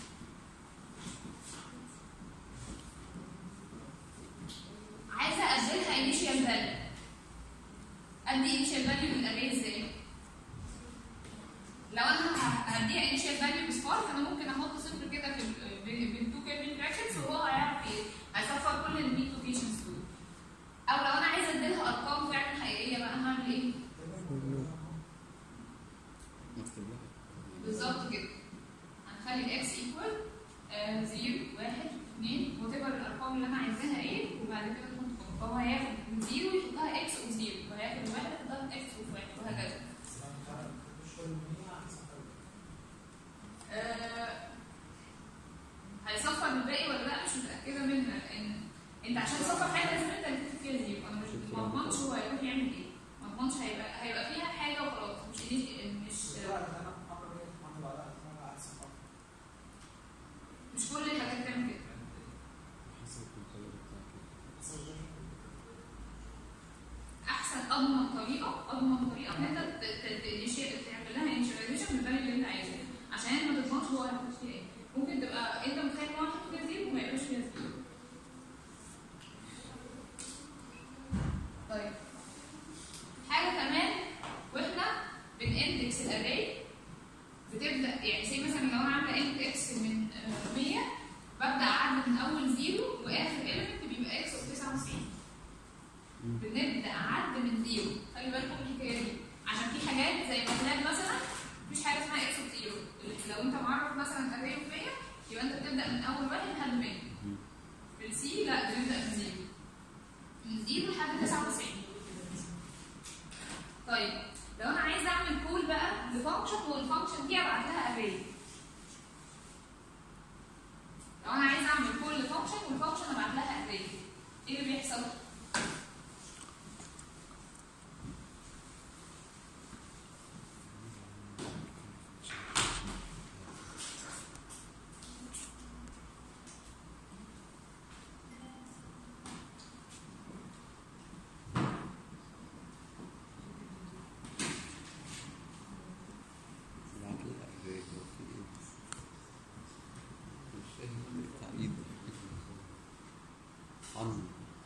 عايزه اديلها انيشال فاليو ادي انيشال فاليو للاري ازاي لو انا ه- هديها انيشال فاليو بصفار فانا ممكن احط صفر كده في ال- بين بين تو كيرفين براكتس وهو هيعرف ايه هيصفر كل الميت لوكيشنز دول او لو انا عايزه اديلها ارقام فعلا حقيقيه بقى هعمل ايه نكتب لها بالظبط كده هنخلي الاكس ايكوال 0 1 2 وات ايفر الارقام اللي انا عايزاها ايه وبعد كده نحط فهو هياخد من 0 يحطها اكس اوف 0 وهياخد واحد يحطها اكس اوف 1 وهكذا آه، هيصفر الباقي ولا لا مش متاكده منها لان انت عشان تصفر حاجه لازم انت اللي تكتب فيها زيرو انا مش ما اضمنش هو هيروح يعمل ايه ما اضمنش هيبقى هيبقى فيها حاجه وخلاص مش مش مش كل الحاجات تعمل كده حسب الكومبايلر بتاعك احسن اضمن طريقه اضمن طريقه ان انت ت- ت- ت- تعمل لها انشاليزيشن بالفاليو اللي انت عايزاه عشان ما تضمنش هو هيحط فيها ايه ممكن تبقى انت متخيل ان هو هيحط فيها زيرو وما يبقاش فيها زيرو طيب حاجه كمان واحنا بنندكس الاري بتبدا يعني زي مثلا لو انا عامله اند اكس انت بتبدا من اول واحد لحد 100 في السي لا بنبدا من زيرو من زيرو لحد 99 طيب لو انا عايزه اعمل كول بقى لفانكشن والفانكشن دي ابعت لها اري لو انا عايزه اعمل كول لفانكشن والفانكشن ابعت لها اري ايه اللي بيحصل؟ بعد الأري هو في إيه؟ مش فاهم التعقيد عن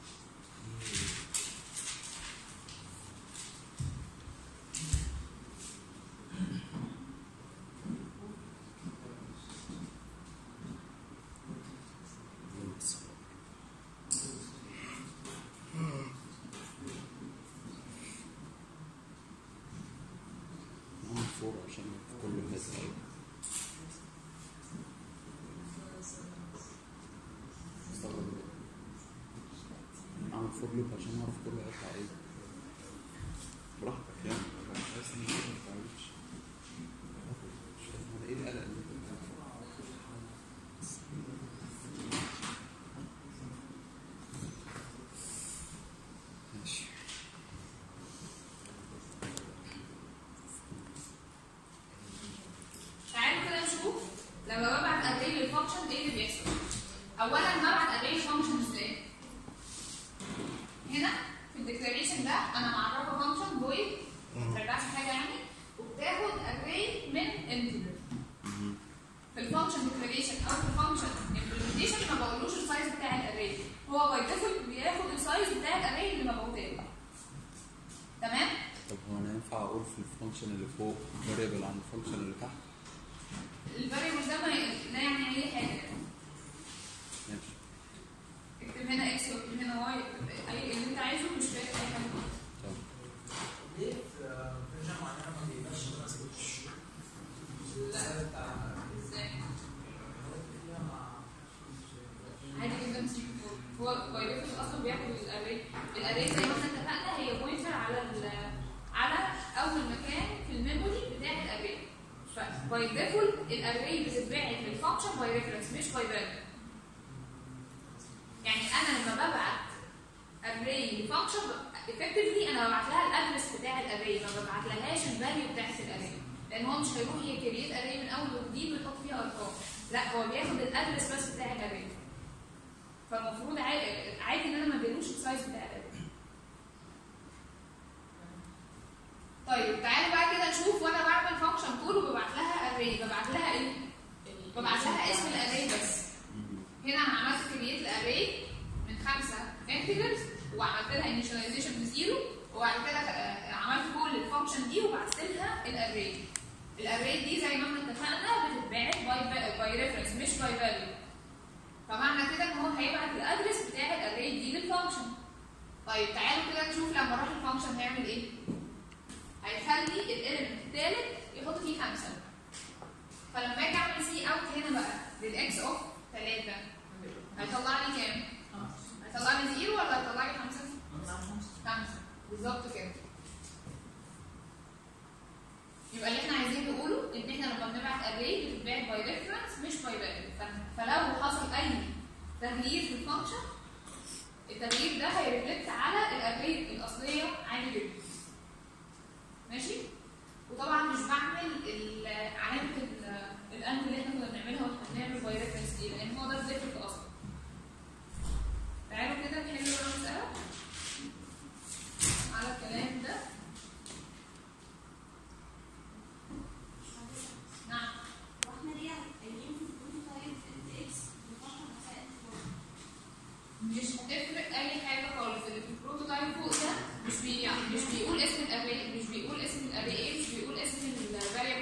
عن فور عشان كل الناس أيوة استغرب اعمل فور لوب عشان اعرف كله هيطلع ايه براحتك يعني بس ان كده ما تعملش مش فاهم انا ايه القلق اللي انت بتعمله؟ ماشي تعالوا كده نشوف لما ببعت اري للفانكشن ايه اللي بيحصل اولا ببعت اري للفانكشن ازاي هنا في الديكلاريشن ده انا معرفه فانكشن فويد ما بترجعش حاجه يعني وبتاخد اري من انتجر في الفانكشن ديكلاريشن او في الفانكشن امبلمنتيشن ما بقولوش السايز بتاع الاري هو باي ديفولت بياخد السايز بتاع الاري اللي مبعوته له تمام طب هو انا ينفع اقول في الفانكشن اللي فوق فاريبل عن الفانكشن اللي تحت الفاريبل ده ما لا يعني اي حاجه ماشي اكتب هنا اكس واكتب هنا واي اي اللي انت عايزه مش فاهم اي حاجه طب ليه في فيرجن معينه ما بيبقاش الرسم لا ازاي عادي جدا سي هو بايريفل اصلا بياخد الاري الاري زي ما احنا اتفقنا هي بوينتر على ال على اول مكان في الميموري بتاع الاري فباي ديفولت الاري بتتبعت للفانكشن باي ريفرنس مش باي فاليو يعني انا لما ببعت اري لفانكشن افكتفلي انا ببعت لها الادرس بتاع الاري ما ببعت لهاش الفاليو بتاعت الاري لان هو مش هيروح يكريت اري من اول وجديد ويحط فيها ارقام لا هو بياخد الادرس بس بتاع الاري فالمفروض عادي عادي ان انا ما اديلوش السايز بتاع الاري طيب تعالوا بقى كده نشوف وانا بعمل فانكشن كول وببعت لها اري ببعت لها ايه؟ ببعت لها اسم الاري بس هنا انا عملت كرييت الاري من خمسه انتجرز وعملت لها انيشاليزيشن بزيرو وبعد كده آه، عملت كل الفانكشن دي وبعت لها الاري الاري دي زي ما احنا اتفقنا بتتبعت باي باي ريفرنس مش باي فاليو فمعنى كده ان هو هيبعت الادرس بتاع الاري دي للفانكشن طيب تعالوا كده نشوف لما اروح الفانكشن هيعمل ايه هيخلي الاليمنت الثالث يحط فيه خمسه فلما اجي اعمل سي اوت هنا بقى للاكس اوف 3 هيطلع لي كام؟ هيطلع لي زيرو ولا هيطلع لي خمسه؟ خمسه بالظبط كده يبقى اللي احنا عايزين نقوله ان احنا لما بنبعت اري بتتبعت باي ريفرنس مش باي فاليو فلو حصل اي تغيير في الفانكشن التغيير ده هيرفلكت على الاري الاصليه عادي جدا ماشي وطبعا مش بعمل ال- علامه ال- الانجل اللي احنا كنا بنعملها واحنا بنعمل باي ريفرنس دي لان هو ده الديفولت اصلا تعالوا كده نحل بقى مساله على الكلام ده نعم واحنا ليه قايلين في البروتوتايب انت اكس بنفكر مسائل مش هتفرق اي حاجه خالص اللي في البروتوتايب فوق ده مش بي يعني مش بيقول اسم الاري مش بيقول اسم الاري ايه مش بيقول اسم الفاريبل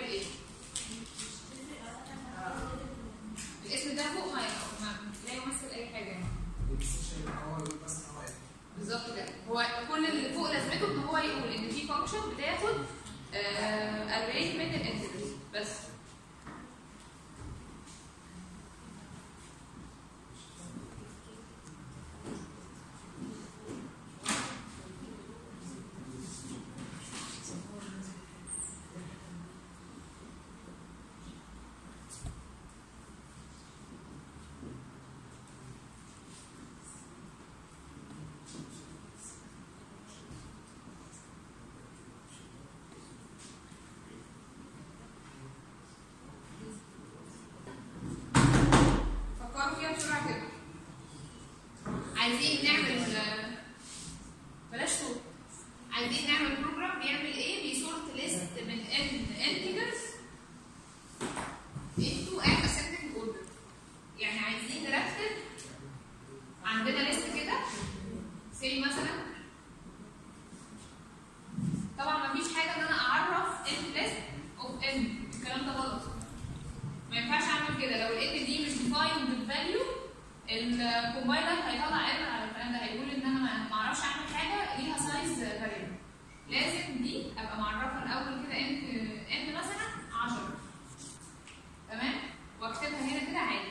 اوف ان الكلام ده غلط ما ينفعش اعمل كده لو الان دي مش ديفايند بالفاليو الكومبايلر هيطلع ايرور على الكلام ده هيقول ان انا ما- ما اعرفش اعمل حاجه ليها سايز فاريبل لازم دي ابقى معرفه الاول كده ان ان مثلا 10 تمام واكتبها هنا كده عادي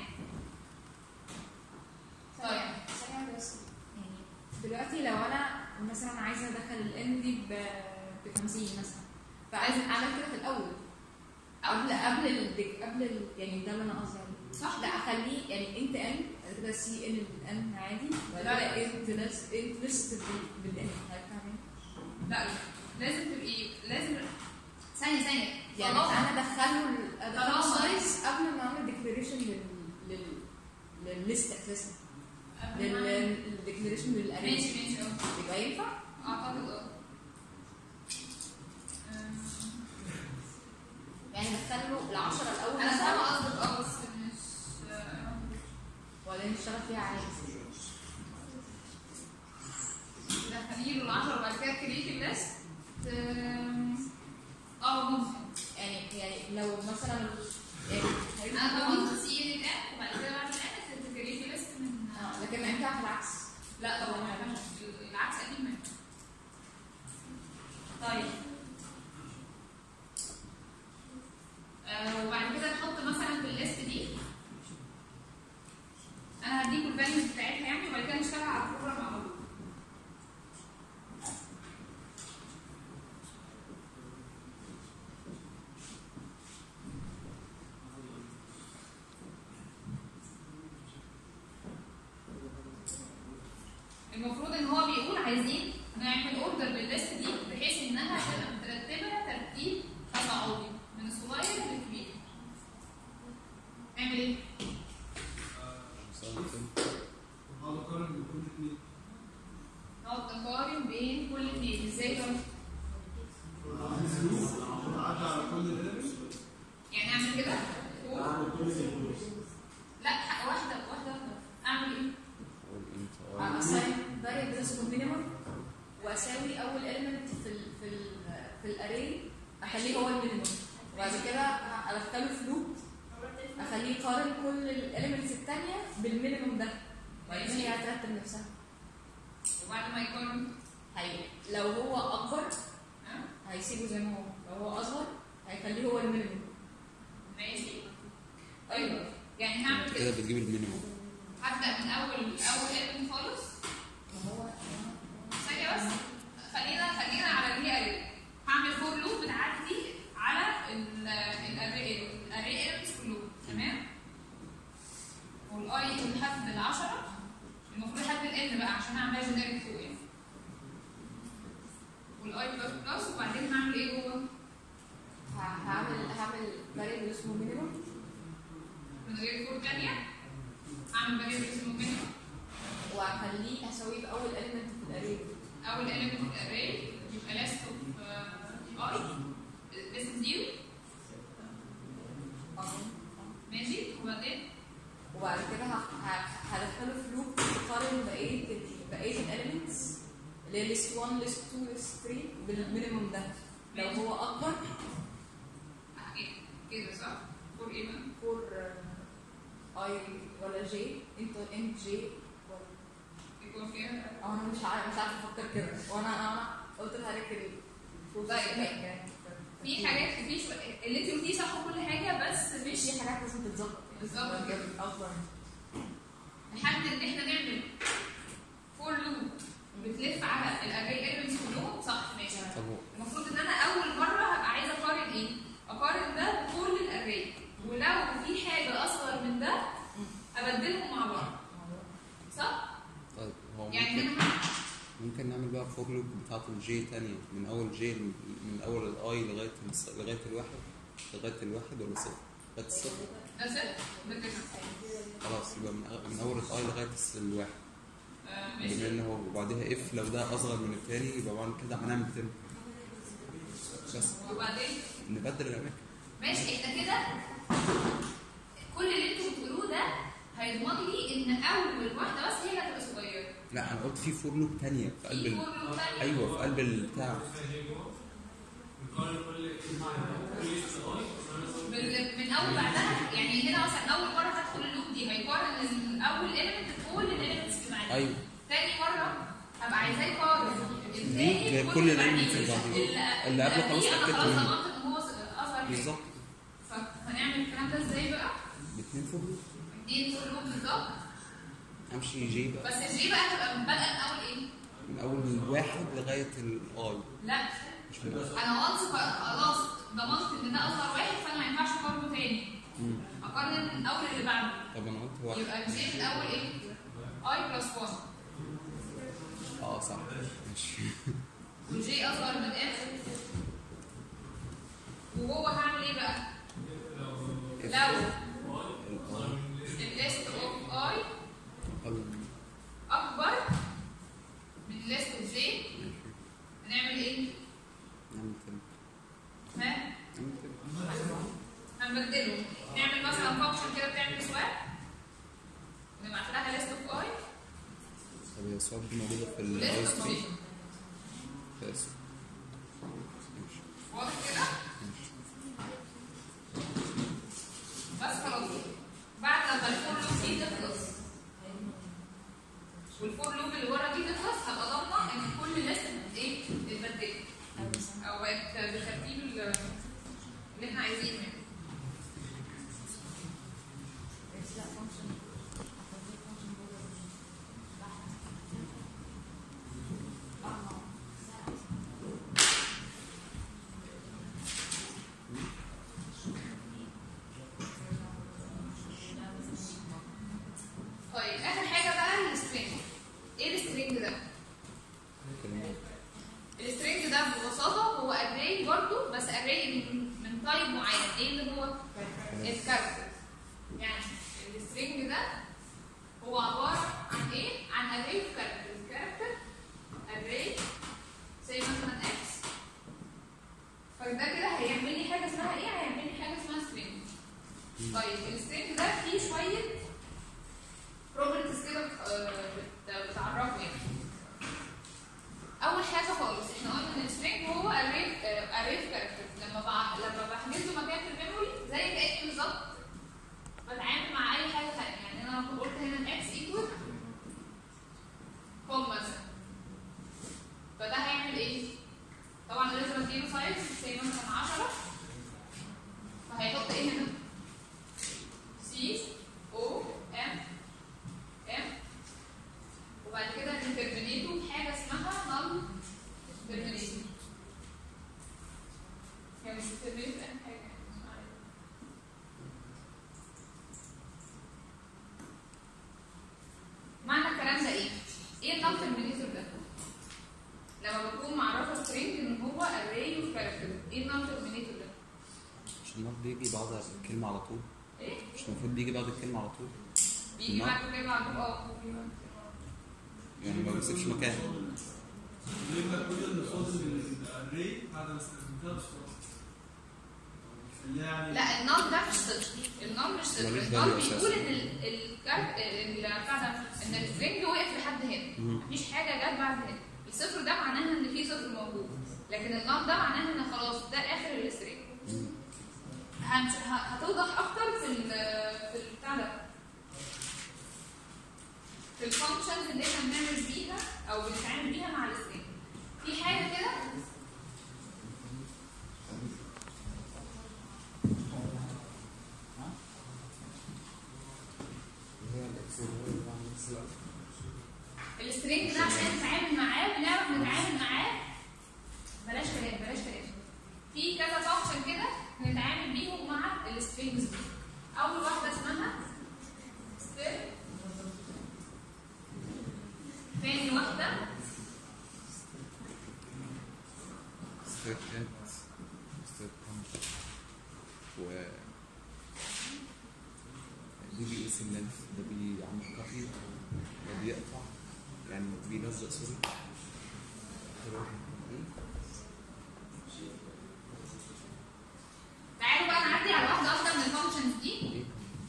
طيب ثانية واحدة بس يعني دلوقتي لو انا مثلا عايزه ادخل الان دي ب 50 مثلا فعايزه اعمل كده في الاول قبل قبل ال قبل ال يعني ده اللي انا قصدي عليه صح لا اخليه يعني انت ان كده سي ان الان عادي وبعد لا. كده انت لس انت لست بالان فاهمين لا لازم تبقي لازم ثانيه ثانيه يعني خلاص. انا ادخله ال- ادخله طالما- سايز قبل ما اعمل ديكلاريشن لل لل للليست اساسا للديكلاريشن للاري ماشي ماشي اه يبقى ينفع اعتقد اه أم، يعني ادخله العشرة الاول انا مثلا فاهمه قصدك اه بس مش آه، ولا نشتغل فيها عادي دخليه له العشرة وبعد كده كريت الليست اه ممكن يعني يعني لو مثلا يعني انا ضمنت سي ان الان وبعد كده بعد الان تكريت الليست من آه، لكن ما ينفعش العكس لا طبعا ما ينفعش العكس اكيد ما ينفعش طيب آه وبعد كده نحط مثلا في الليست دي انا هديكوا الفاليوز بتاعتها يعني وبعد كده نشتغل على البروجرام مع بعض المفروض ان هو بيقول عايزين نعمل اوردر للليست دي بحيث انها تبقى مترتبه ترتيب تصاعدي من الصغير للكبير. نعمل ايه؟ هقعد اقارن بين كل اثنين نقعد نقارن بين كل اثنين ازاي طب؟ عدى على كل الاليمنتس يعني اعمل كده لا حق واحده واحده واحده اعمل ايه؟ اساين فاريبل اسمه مينيمم واساوي اول element في ال في ال في الاري اخليه هو المينيمم وبعد كده ادخله في لوب اخليه يقارن كل الاليمنتس الثانيه بالمينيمم ده وبعدين هي هترتب نفسها وبعد ما يقارن هي لو هو اكبر ها؟ هيسيبه زي ما هو لو هو اصغر هيخليه هو المينيمم ماشي طيب يعني هعمل كده كده بتجيب المينيموم هبدا من اول اول element خالص ما هو ثانية بس خلينا خلينا على الري اري هعمل فور لوب بتعدي على الاري الاري ايرمز كلهم تمام والاي لحد العشرة المفروض لحد الان بقى عشان اعمل جنريك فوق يعني والاي بلس بلس وبعدين هعمل ايه جوه ه- هعمل هعمل فاريبل اسمه مينيمم من غير فور تانية هعمل فاريبل اسمه مينيمم واخليه اساويه باول element في الاري اول element في الاري يبقى list of uh, i list of zero ماشي وبعدين وبعد كده ه- ه- هدخله في لوب يقارن بقيه ال- بقيه الاليمنتس اللي هي ليست 1 ليست 2 ليست 3 بالمينيمم ده لو هو اكبر إيه؟ كده صح؟ فور ايه بقى؟ فور اي ولا جي انت انت جي ولا يكون فيها أو انا مش عارف مش عارفه افكر كده وانا انا قلت لحضرتك ال طيب. في حاجات في شوية اللي انت قلتيه صح وكل حاجه بس مش في حاجات لازم تتظبط بالظبط. اكبر لحد ان احنا نعمل فور لوب بتلف على الاري ايلمنتس كلهم صح ماشي طب هو- المفروض ان انا اول مره هبقى عايزه اقارن ايه؟ اقارن ده بكل الاري ولو في حاجه اصغر من ده ابدلهم مع بعض صح؟ طيب هو يعني ممكن انا ممكن نعمل بقى فور لوب بتاعت الجي تانية من أول جي من أول الأي لغاية الص- لغاية الواحد لغاية الواحد ولا صفر؟ لغاية الصفر ده ست ده كده خلاص يبقى من أ- من أول الأي لغاية الس- الواحد آه، بما ماشي إن هو وبعدها اف لو ده أصغر من التاني يبقى بعد كده هنعمل تاني بس وبعدين نبدل الأماكن ماشي احنا كده كل اللي انتوا بتقولوه ده هيضمن لي ان اول واحده بس هي اللي هتبقى صغيره لا أنا قلت في فور لوب تانية في قلب في ال... فور تاني أيوه في قلب البتاع نقارن كل كل ليست اي اول بعدها يعني هنا مثلا اول مره هدخل اللوب دي هيقارن ال- اول element كل الاليمنتس اللي معايا ايوه تاني مره هبقى عايزاه يقارن التاني جايب بكل كل اللي الاليمنتس بعديه. اللي بعديه. اللي- اللي قبله خلاص دي انا اتأكدت خلاص منه. ضمنت ان هو اصغر حاجه بالظبط فهنعمل الكلام ده ازاي بقى؟ الاثنين فوق دي فور لوب بالظبط امشي جي بقى بس الجي بقى هتبقى بادئه من اول ايه؟ من اول واحد لغايه الاي لا مش من الأول. انا وانس خلاص ضمنت ان ده اصغر واحد فانا ما ينفعش اقارنه تاني مم. اقارن من اول اللي بعده طب انا قلت واحد يبقى الجي في الاول ايه؟ اي بلس 1 اه صح ماشي والجي اصغر من اف وهو هعمل ايه بقى؟ لو الليست اوف اي اكبر من الليست اوف جي هنعمل ايه؟ نعمل كده ها؟ نعمل كده هنبدله نعمل مثلا فانكشن كده بتعمل سواب ونبعت لها ليست اوف اي طب هي الصور دي موجوده في الاي ليست اس اوف تي جي بس ماشي واضح كده؟ بس خلاص بعد لما الفور لوب دي تخلص والفور لوب اللي ورا دي تخلص هبقى ضامنه ان كل ليست ايه اتبدلت او بقت بالترتيب ال- اللي احنا عايزينه يعني طيب اخر حاجه بقى السترينج ايه السترينج ده؟ كلمات السترينج ده ببساطه هو اري برضه بس اري من من تايب معين ايه اللي هو الكاركتر يعني السترينج ده هو عباره عن ايه عن اري اوف كاركتر الكاركتر اري زي مثلا اكس فده كده هيعمل لي حاجه اسمها ايه هيعمل لي حاجه اسمها سترينج طيب السترينج ده فيه شويه بروبرتيز كده آه، بت- بتعرفه يعني اول حاجه خالص احنا قلنا ان السترينج هو اري اري كاركتر لما بع... لما بحجز له مكان في الميموري زي كاني بالظبط بتعامل مع اي حاجه ثانيه يعني انا لو قلت هنا اكس ايكوال كوم مثلا فده هيعمل ايه؟ طبعا لازم اديله سايز زي مثلا 10 فهيحط ايه هنا؟ سي او ام ام وبعد كده نترمينيته بحاجه اسمها نل ترمينيتور هي مش بترمينيت اي حاجه يعني مش عارف. معنى الكلام ده ايه؟ ايه النل ترمينيتور ده؟ لما بكون معرفه سترينج ان هو array of character ايه النل ترمينيتور ده؟ مش النار بيجي بعد الكلمه على طول ايه؟ مش المفروض بيجي بعد الكلمه على طول بيجي النل؟ بعد كده بعد اه بيجي بعد كده. يعني ما بيسيبش مكان يبقى كل اللي فاضل من الري بعد ما استخدمتها بس خلاص اللي يعني لا النار ده مش صفر النار مش صفر ملوش النار value بيقول أساساً. ان ال- الكارت ال- بتاع ده ان السترينج وقف لحد هنا مم. مفيش حاجه جت بعد هنا الصفر ده معناها ان في صفر موجود لكن النار ده معناها ان خلاص ده اخر السترينج هنش- ه- هتوضح اكتر في ال في البتاع ده في الفانكشنز اللي احنا بنعمل بيها او بنتعامل بيها مع السترينج في حاجه كده السترينج ده عشان نتعامل معاه بنعرف نتعامل معاه بلاش كلام بلاش كلام في كذا فانكشن كده بنتعامل بيهم مع السترينجز دي اول واحده اسمها ستير تاني واحده ستيب انت ستيب انت و دي بيقيس اللينث ده بيعمل كافي ده بيقطع يعني بيلزق سوري تعالوا بقى نعدي على واحده واحده من الفانكشنز دي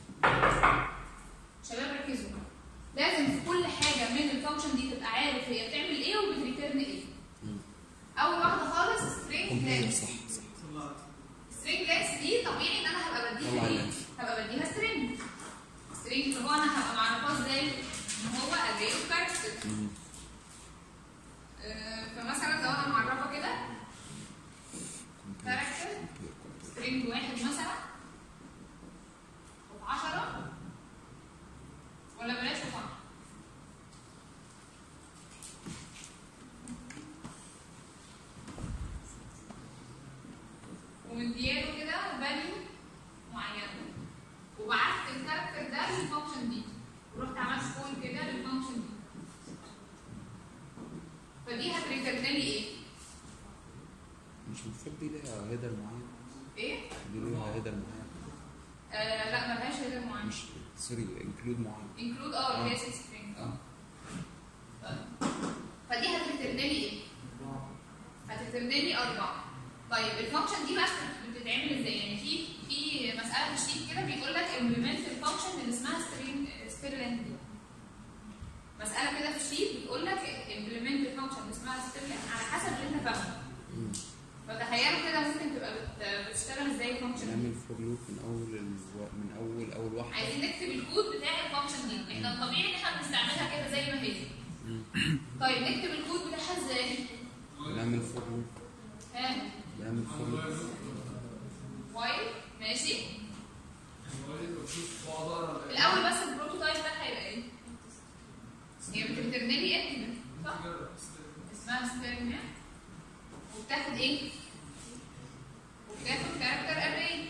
شباب ركزوا لازم في كل حاجه من الفانكشن دي تبقى عارف هي بتعمل ايه وبتريتيرن ايه مم. اول واحده خالص سترينج كومبلين لينس صح صح طلعت سترينج لينس دي طبيعي ان انا هبقى بديها طلع ايه آه لا ملهاش هيدر معين مش سوري انكلود معين انكلود اه اللي هي 6 سترينج اه فدي هترترن لي ايه؟ هترترن لي اربعه طيب الفانكشن دي بقى بتتعمل ازاي؟ يعني في في مساله في الشيت كده بيقول لك امبلمنت الفانكشن اللي اسمها سترينج ستيرلند دي مساله كده في الشيت بتقول لك امبلمنت الفانكشن اللي اسمها ستيرلند على حسب اللي انت فاهمه مم. فتخيلوا كده ممكن تبقى بت- بتشتغل ازاي الفانكشن دي نعمل فور لوب من اول الو... من اول اول واحده عايزين نكتب الكود بتاع الفانكشن دي احنا الطبيعي ان احنا بنستعملها كده زي ما هي مم. طيب نكتب الكود بتاعها ازاي؟ نعمل فور لوب ها نعمل فور لوب وايل ماشي بشوف واقدر الاول بس البروتوتايب ده هيبقى ايه؟ هي بترترن لي انت صح؟ اسمها ستيرن وبتاخد ايه؟ وبتاخد كاركتر اري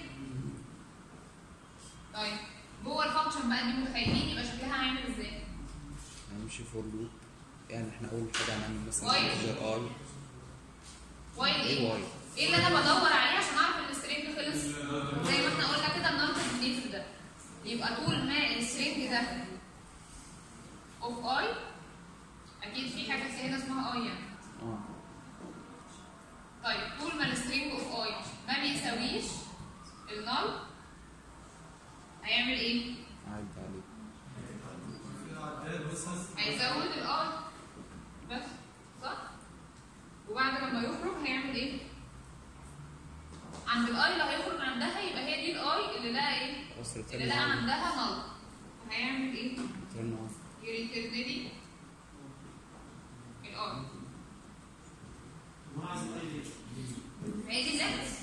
طيب جوه الفانكشن بقى دي متخيلين يبقى شكلها عامل ازاي؟ هنمشي فور لوب يعني احنا اول حاجه هنعمل مثلا واي. انتجر اي وايل ايه ايه؟ واي ايه اللي انا بدور عليه عشان اعرف السترينج خلص؟ زي ما احنا قلنا كده النمط النيتف ده يبقى طول ما السترينج ده اوف اي اكيد في حاجه هنا اسمها اي يعني اه طيب طول ما السترينج اوف اي ما بيساويش النل هيعمل ايه؟ عدى عليه في عداد بس هيزود الاي بس صح؟ وبعد لما يخرج هيعمل ايه؟ عند الاي اللي هيخرج عندها يبقى هي دي الاي اللي لقى ايه؟ وصل اللي تاني لقى عندها نل هيعمل ايه؟ ترن اون يريترن لي الاي ما هي دي اللينس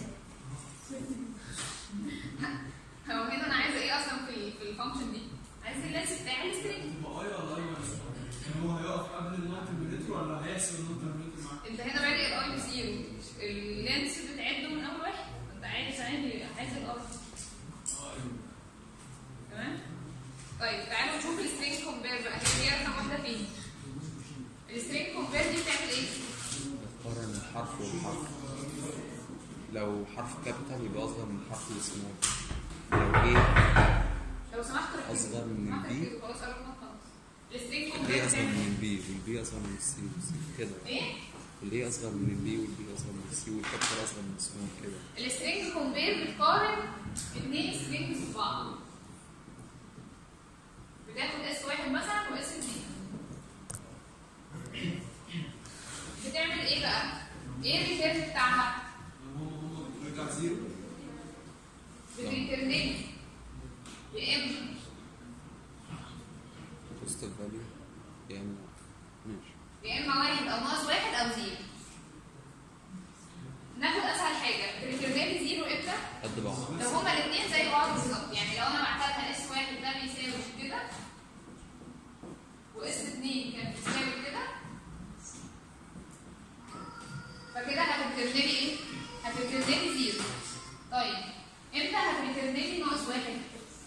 هو هنا انا عايزه ايه اصلا في ال- في الفانكشن دي؟ عايزه اللينس بتاع السترينج تبقى اي ولا اي ماينس يعني هو هيقف قبل النوت الميليتر ولا هيحسب النوت الميليتر معاك؟ انت هنا بادئ الاي بزيرو اللينس بتعده من اول واحد انت عايز عادي عايز الاي اه ايوه تمام طيب تعالوا نشوف السترينج كومبير بقى هي هي رقم واحده فين السترينج كومبير دي بتعمل ايه بتقارن الحرف والحرف لو حرف كابيتال يبقى اصغر من الحرف السمول لو ايه لو سمحت ركزوا. أصغر من سمحت البي. ركزوا، خلاص قربنا نخلص السترينج الايه كومبير اصغر بتعمل من ايه البي والبي اصغر من السي والسي كده ايه الايه اصغر من البي والبي اصغر من السي والكابيتال اصغر من السمول كده السترينج كومبير بتقارن اثنين سترينجز في بعض بتاخد اس واحد مثلا واس اثنين بتعمل ايه بقى؟ ايه الريتيرن بتاعها؟ هم هم بيرجع زيرو بتريترنيت يا اما بوزيتيف فاليو يا اما ماشي يا اما واحد او ناقص واحد او زيرو ناخد اسهل حاجه بتريترنيت زيرو امتى؟ قد بعض لو هما الاثنين زي بعض بالظبط يعني لو انا بعتها لها اس واحد ده بيساوي كده واس اتنين كان بيساوي كده فكده هترترن لي ايه؟ هترترن لي زيرو طيب امتى هترترن لي ناقص واحد؟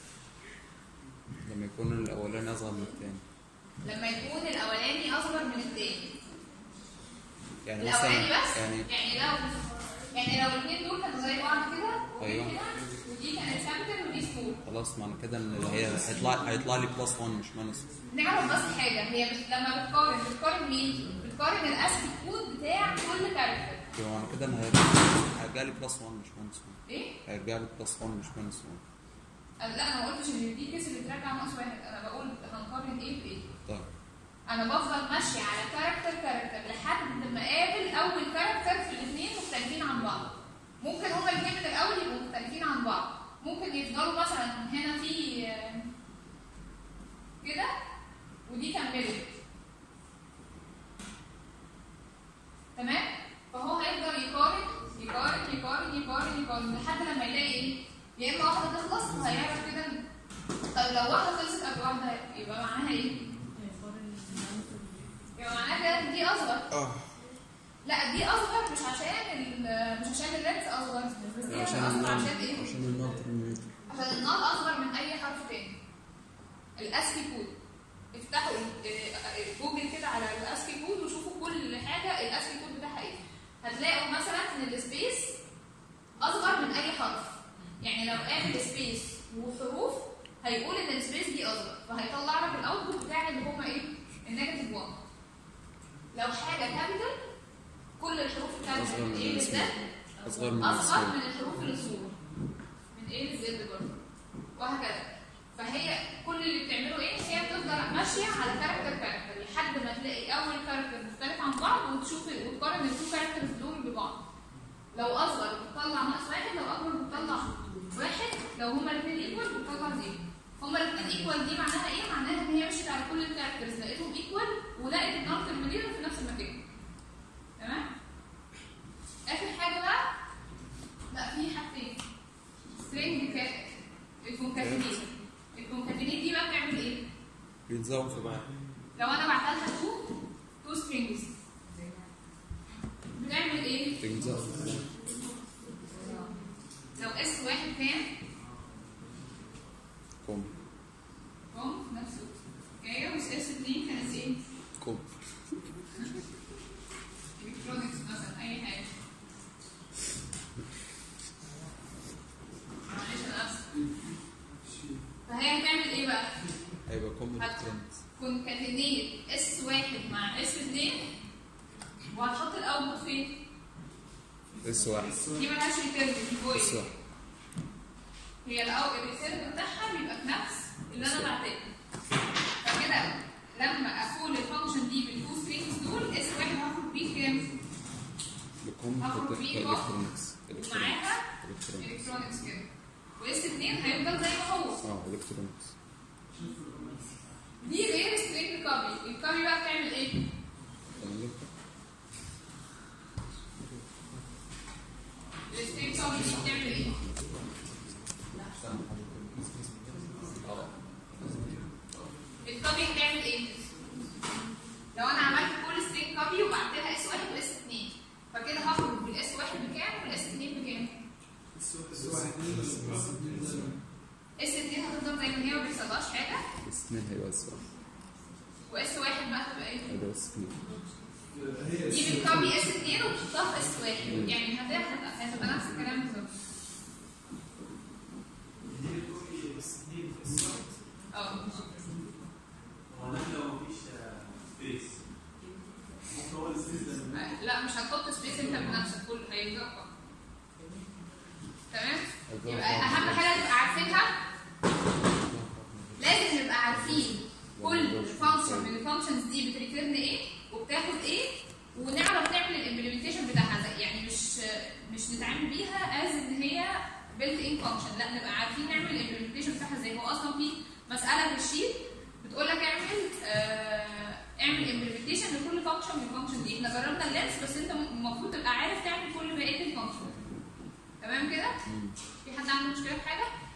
لما يكون الاولاني اصغر من الثاني لما يكون الاولاني اصغر من الثاني يعني الاولاني مثلا بس يعني يعني لو يعني لو الاثنين دول كانوا زي بعض كده ودي أيوة. كده ودي كانت كابيتال ودي سمول خلاص معنى كده ان هي هيطلع هيطلع لي بلس 1 مش ماينس نعرف بس حاجه هي بت... لما بتقارن بتقارن مين؟ بتقارن الاسكي كود بتاع كل كاركتر يبقى معنى كده ان هيرجع هيرجع لي بلس 1 مش ماينس 1 ايه؟ هيرجع لي بلس 1 مش ماينس 1 أنا- لا انا ما قلتش ان دي كيس اللي بترجع ناقص واحد انا بقول هنقارن ايه بايه؟ طيب انا بفضل ماشيه على كاركتر كاركتر لحد ما اقابل اول كاركتر في الاثنين مختلفين عن بعض ممكن هما الاثنين من الاول يبقوا مختلفين عن بعض ممكن يفضلوا مثلا هنا في آه، كده ودي كملت تمام فهو هيفضل يقارن يقارن يقارن يقارن يقارن لحد لما يلاقي ايه يا اما واحده تخلص وهيعرف كده طيب لو واحده خلصت قبل واحده يبقى معناها ايه؟ يبقى معناها كده إن دي اصغر اه لا دي اصغر مش عشان ال- مش عشان اللينس اصغر بس دي عشان اصغر النار عشان ايه؟ عشان النار ترميمتر عشان النال اصغر من اي حرف تاني الاسكي كود افتحوا ال- آه، جوجل كده على الاسكي كود وشوفوا كل حاجه الاسكي كود بتاعها ايه هتلاقوا مثلا ان السبيس اصغر من اي حرف يعني لو قابل سبيس وحروف هيقول ان السبيس دي اصغر فهيطلع لك الاوتبوت بتاع اللي هما ايه النيجاتيف 1 لو حاجه كابيتال كل الحروف بتاعت أصغر من من ايه الاسم. للزد اصغر من اصغر الاسم من الحروف الاصول من ايه للزد برضه وهكذا فهي كل اللي بتعمله ايه هي بتفضل ماشيه على كاركتر كاركتر لحد ما تلاقي اول كاركتر مختلف عن بعض وتشوف وتقارن التو كاركترز دول ببعض لو اصغر بتطلع ناقص واحد لو اكبر بتطلع واحد لو هما الاثنين ايكوال بتطلع زيرو هما الاثنين ايكوال دي معناها ايه؟ معناها ان هي مشيت على كل الكاركترز لقيتهم ايكوال ولقيت النون ترمينيتور في نفس المكان تمام؟ اخر حاجه بقى لا في حاجتين سترينج الكونكاتينيت الكونكاتينيت دي بقى بتعمل ايه؟ بيتزاوم في بعض لو انا بعت لها تو تو سترينجز بتعمل ايه؟ بتتزاوم في بعض لو اس واحد كان كوم كوم نفسه اوكي وس اس اتنين كانت ايه؟ كوم الكترونكس مثلا اي حاجه معلش انا اسف فهي هتعمل ايه بقى؟ هيبقى كوم هت- بالترند كونكاتينيت اس واحد مع اس اتنين وهتحط الاوتبوت فين؟ اس واحد دي ملهاش ريتيرن دي اس فويس واحد هي الاول الريتيرن بتاعها بيبقى في نفس اللي انا بعتها فكده لما اقول الفانكشن دي بالتو سترينجز دول اس واحد هاخد بيه كام؟ بكوم هاخد بتبقى بيه الكترونكس الكترونكس ومعاها الكترونكس الكترونكس كده واس اتنين هيفضل زي ما هو اه الكترونكس دي غير سترينج كوبي الكوبي بقى بتعمل ايه؟ تمام السترينج كوبي دي بتعمل ايه؟ اه الكوبي بتعمل ايه؟ لو انا عملت كل سترينج كوبي وبعت لها اس واحد واس اتنين فكده هخرج بالاس واحد بكام والاس اتنين بكام؟ اس اتنين هتفضل زي ما هي ما بيحصلهاش حاجه بس اتنين هيبقى اس واحد واس واحد بقى هتبقى ايه؟ هيبقى اس اتنين دي بالكوبي اس اتنين وبتحطها في اس واحد يعني هتبقى هتبقى نفس الكلام بالظبط اه هو ده لو مفيش سبيس ممكن هو السبيس ده لا مش هتحط سبيس انت بنفسك كله هيتظبط تمام يبقى اهم حاجه نبقى عارفينها لازم نبقى عارفين كل فانكشن من الفانكشنز دي بتريتيرن ايه وبتاخد ايه ونعرف نعمل الامبلمنتيشن بتاعها زي يعني مش مش نتعامل بيها از ان هي بيلت ان فانكشن لا نبقى عارفين نعمل الامبلمنتيشن بتاعها ازاي هو اصلا في مساله في الشيت بتقول لك اعمل آه اعمل امبلمنتيشن لكل فانكشن من الفانكشن دي احنا جربنا اللينس بس انت المفروض تبقى عارف تعمل كل بقيه الفانكشن تمام كده؟ في حد عنده مشكله في حاجه؟